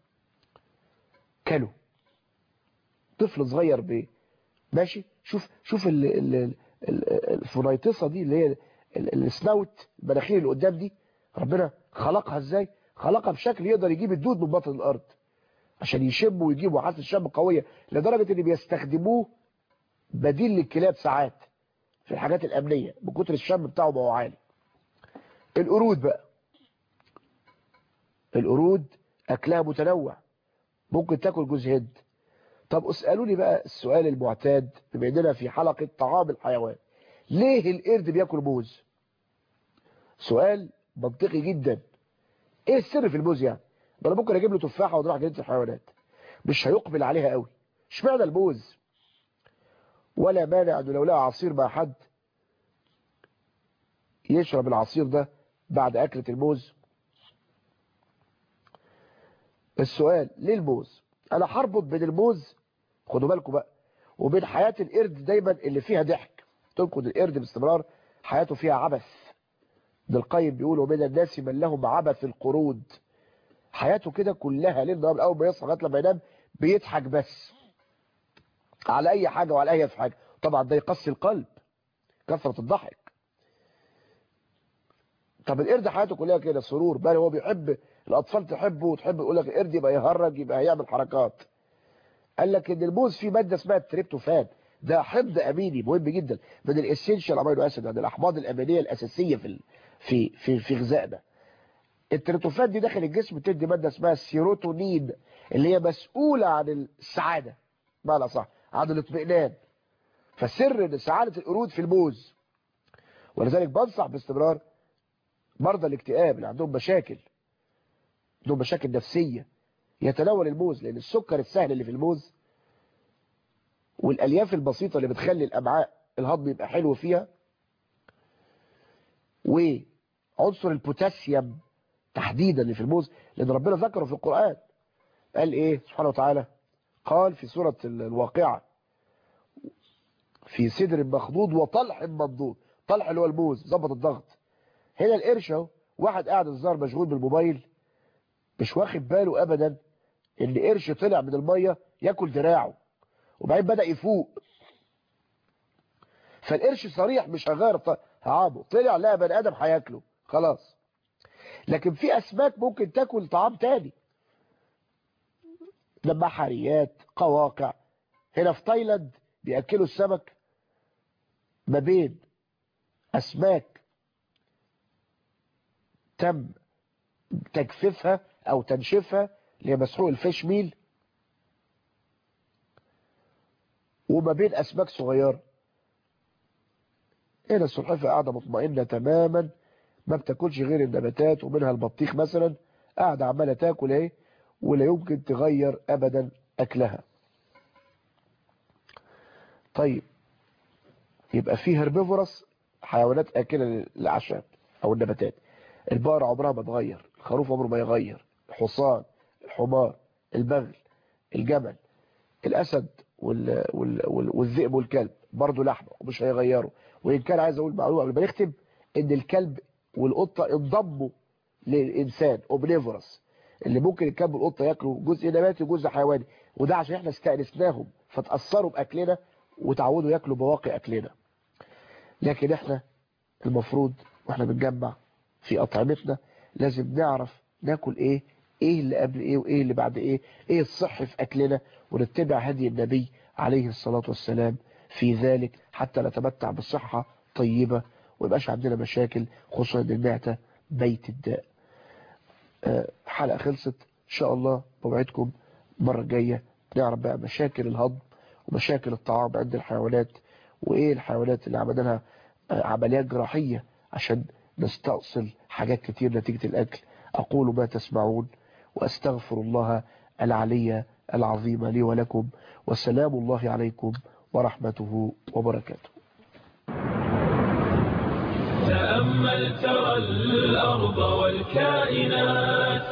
كله طفل صغير ب ماشي شوف شوف ال ال ال الفنيطسه دي اللي هي السناوت المناخير اللي قدام دي ربنا خلقها ازاي خلقها بشكل يقدر يجيب الدود من بطن الارض عشان يشم ويجيبوا حاسه الشم قويه لدرجه ان بيستخدموه بديل للكلاب ساعات في الحاجات الامنيه من كتر الشم بتاعه ما هو عالي القرود بقى القرود اكلها متنوع ممكن تاكل جوز هند طب اسالوني بقى السؤال المعتاد بما اننا في حلقه طعام الحيوان ليه القرد بياكل موز سؤال منطقي جدا ايه السر في الموز يعني ده انا ممكن اجيب له تفاحه ونروح جنينه الحيوانات مش هيقبل عليها قوي اشمعنى الموز ولا مانع انه لو لقى عصير مع حد يشرب العصير ده بعد اكله الموز السؤال ليه الموز انا هربط بين الموز خدوا بالكم بقى وبين حياه القرد دايما اللي فيها ضحك تنقد القرد باستمرار حياته فيها عبث ده القيم بيقول ومن الناس من لهم عبث القرود حياته كده كلها ليل نهار اول ما يصحى لغايه لما ينام بيضحك بس على اي حاجه وعلى اي حاجه طبعا ده يقسي القلب كثره الضحك طب القرد حياته كلها كده سرور بل هو بيحب الاطفال تحبه وتحب يقول لك القرد يبقى يهرج يبقى هيعمل حركات قال لك ان الموز فيه ماده اسمها التريبتوفان ده حمض اميني مهم جدا من الاسينشال امينو اسيد من الاحماض الامينيه الاساسيه في في في في غذائنا التريبتوفان دي داخل الجسم بتدي ماده اسمها السيروتونين اللي هي مسؤوله عن السعاده بمعنى صح عن الاطمئنان فسر ان سعاده القرود في الموز ولذلك بنصح باستمرار مرضى الاكتئاب اللي عندهم مشاكل عندهم مشاكل نفسيه يتناول الموز لان السكر السهل اللي في الموز والالياف البسيطه اللي بتخلي الامعاء الهضم يبقى حلو فيها وعنصر البوتاسيوم تحديدا اللي في الموز لان ربنا ذكره في القرآن قال ايه سبحانه وتعالى قال في سورة الواقعة في سدر مخضود وطلح ممضود طلح اللي هو الموز ظبط الضغط هنا القرش اهو واحد قاعد الزار مشغول بالموبايل مش واخد باله ابدا ان قرش طلع من الميه ياكل دراعه وبعدين بدا يفوق فالقرش صريح مش هغير طعامه طلع لا بني ادم هياكله خلاص لكن في اسماك ممكن تاكل طعام تاني لما حريات قواقع هنا في تايلاند بياكلوا السمك ما بين اسماك تم تجفيفها او تنشيفها اللي هي مسحوق الفيش ميل وما بين اسماك صغيره هنا السلحفاه قاعده مطمئنه تماما ما بتاكلش غير النباتات ومنها البطيخ مثلا قاعده عماله تاكل اهي ولا يمكن تغير ابدا اكلها طيب يبقى في هربيفورس حيوانات اكله للاعشاب او النباتات البقره عمرها ما تغير الخروف عمره ما يغير الحصان الحمار البغل الجمل الاسد وال... وال... وال... والذئب والكلب برضه لحمه ومش هيغيروا وان كان عايز اقول معلومه قبل ما نختم ان الكلب والقطه انضموا للانسان اوبنيفورس اللي ممكن الكلب والقطه ياكلوا جزء نباتي وجزء حيواني وده عشان احنا استأنسناهم فتأثروا باكلنا وتعودوا ياكلوا بواقي اكلنا لكن احنا المفروض واحنا بنجمع في أطعمتنا لازم نعرف ناكل ايه ايه اللي قبل ايه وايه اللي بعد ايه ايه الصح في اكلنا ونتبع هدي النبي عليه الصلاة والسلام في ذلك حتى نتمتع بصحة طيبة ويبقاش عندنا مشاكل خصوصا ان المعدة بيت الداء حلقة خلصت ان شاء الله موعدكم المرة الجاية نعرف بقى مشاكل الهضم ومشاكل الطعام عند الحيوانات وايه الحيوانات اللي عملنا لها عمليات جراحية عشان نستأصل حاجات كتير نتيجة الأكل أقول ما تسمعون وأستغفر الله العلي العظيم لي ولكم والسلام الله عليكم ورحمته وبركاته تأمل ترى الأرض والكائنات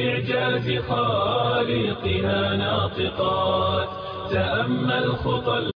بإعجاز خالقها ناطقات تأمل خطى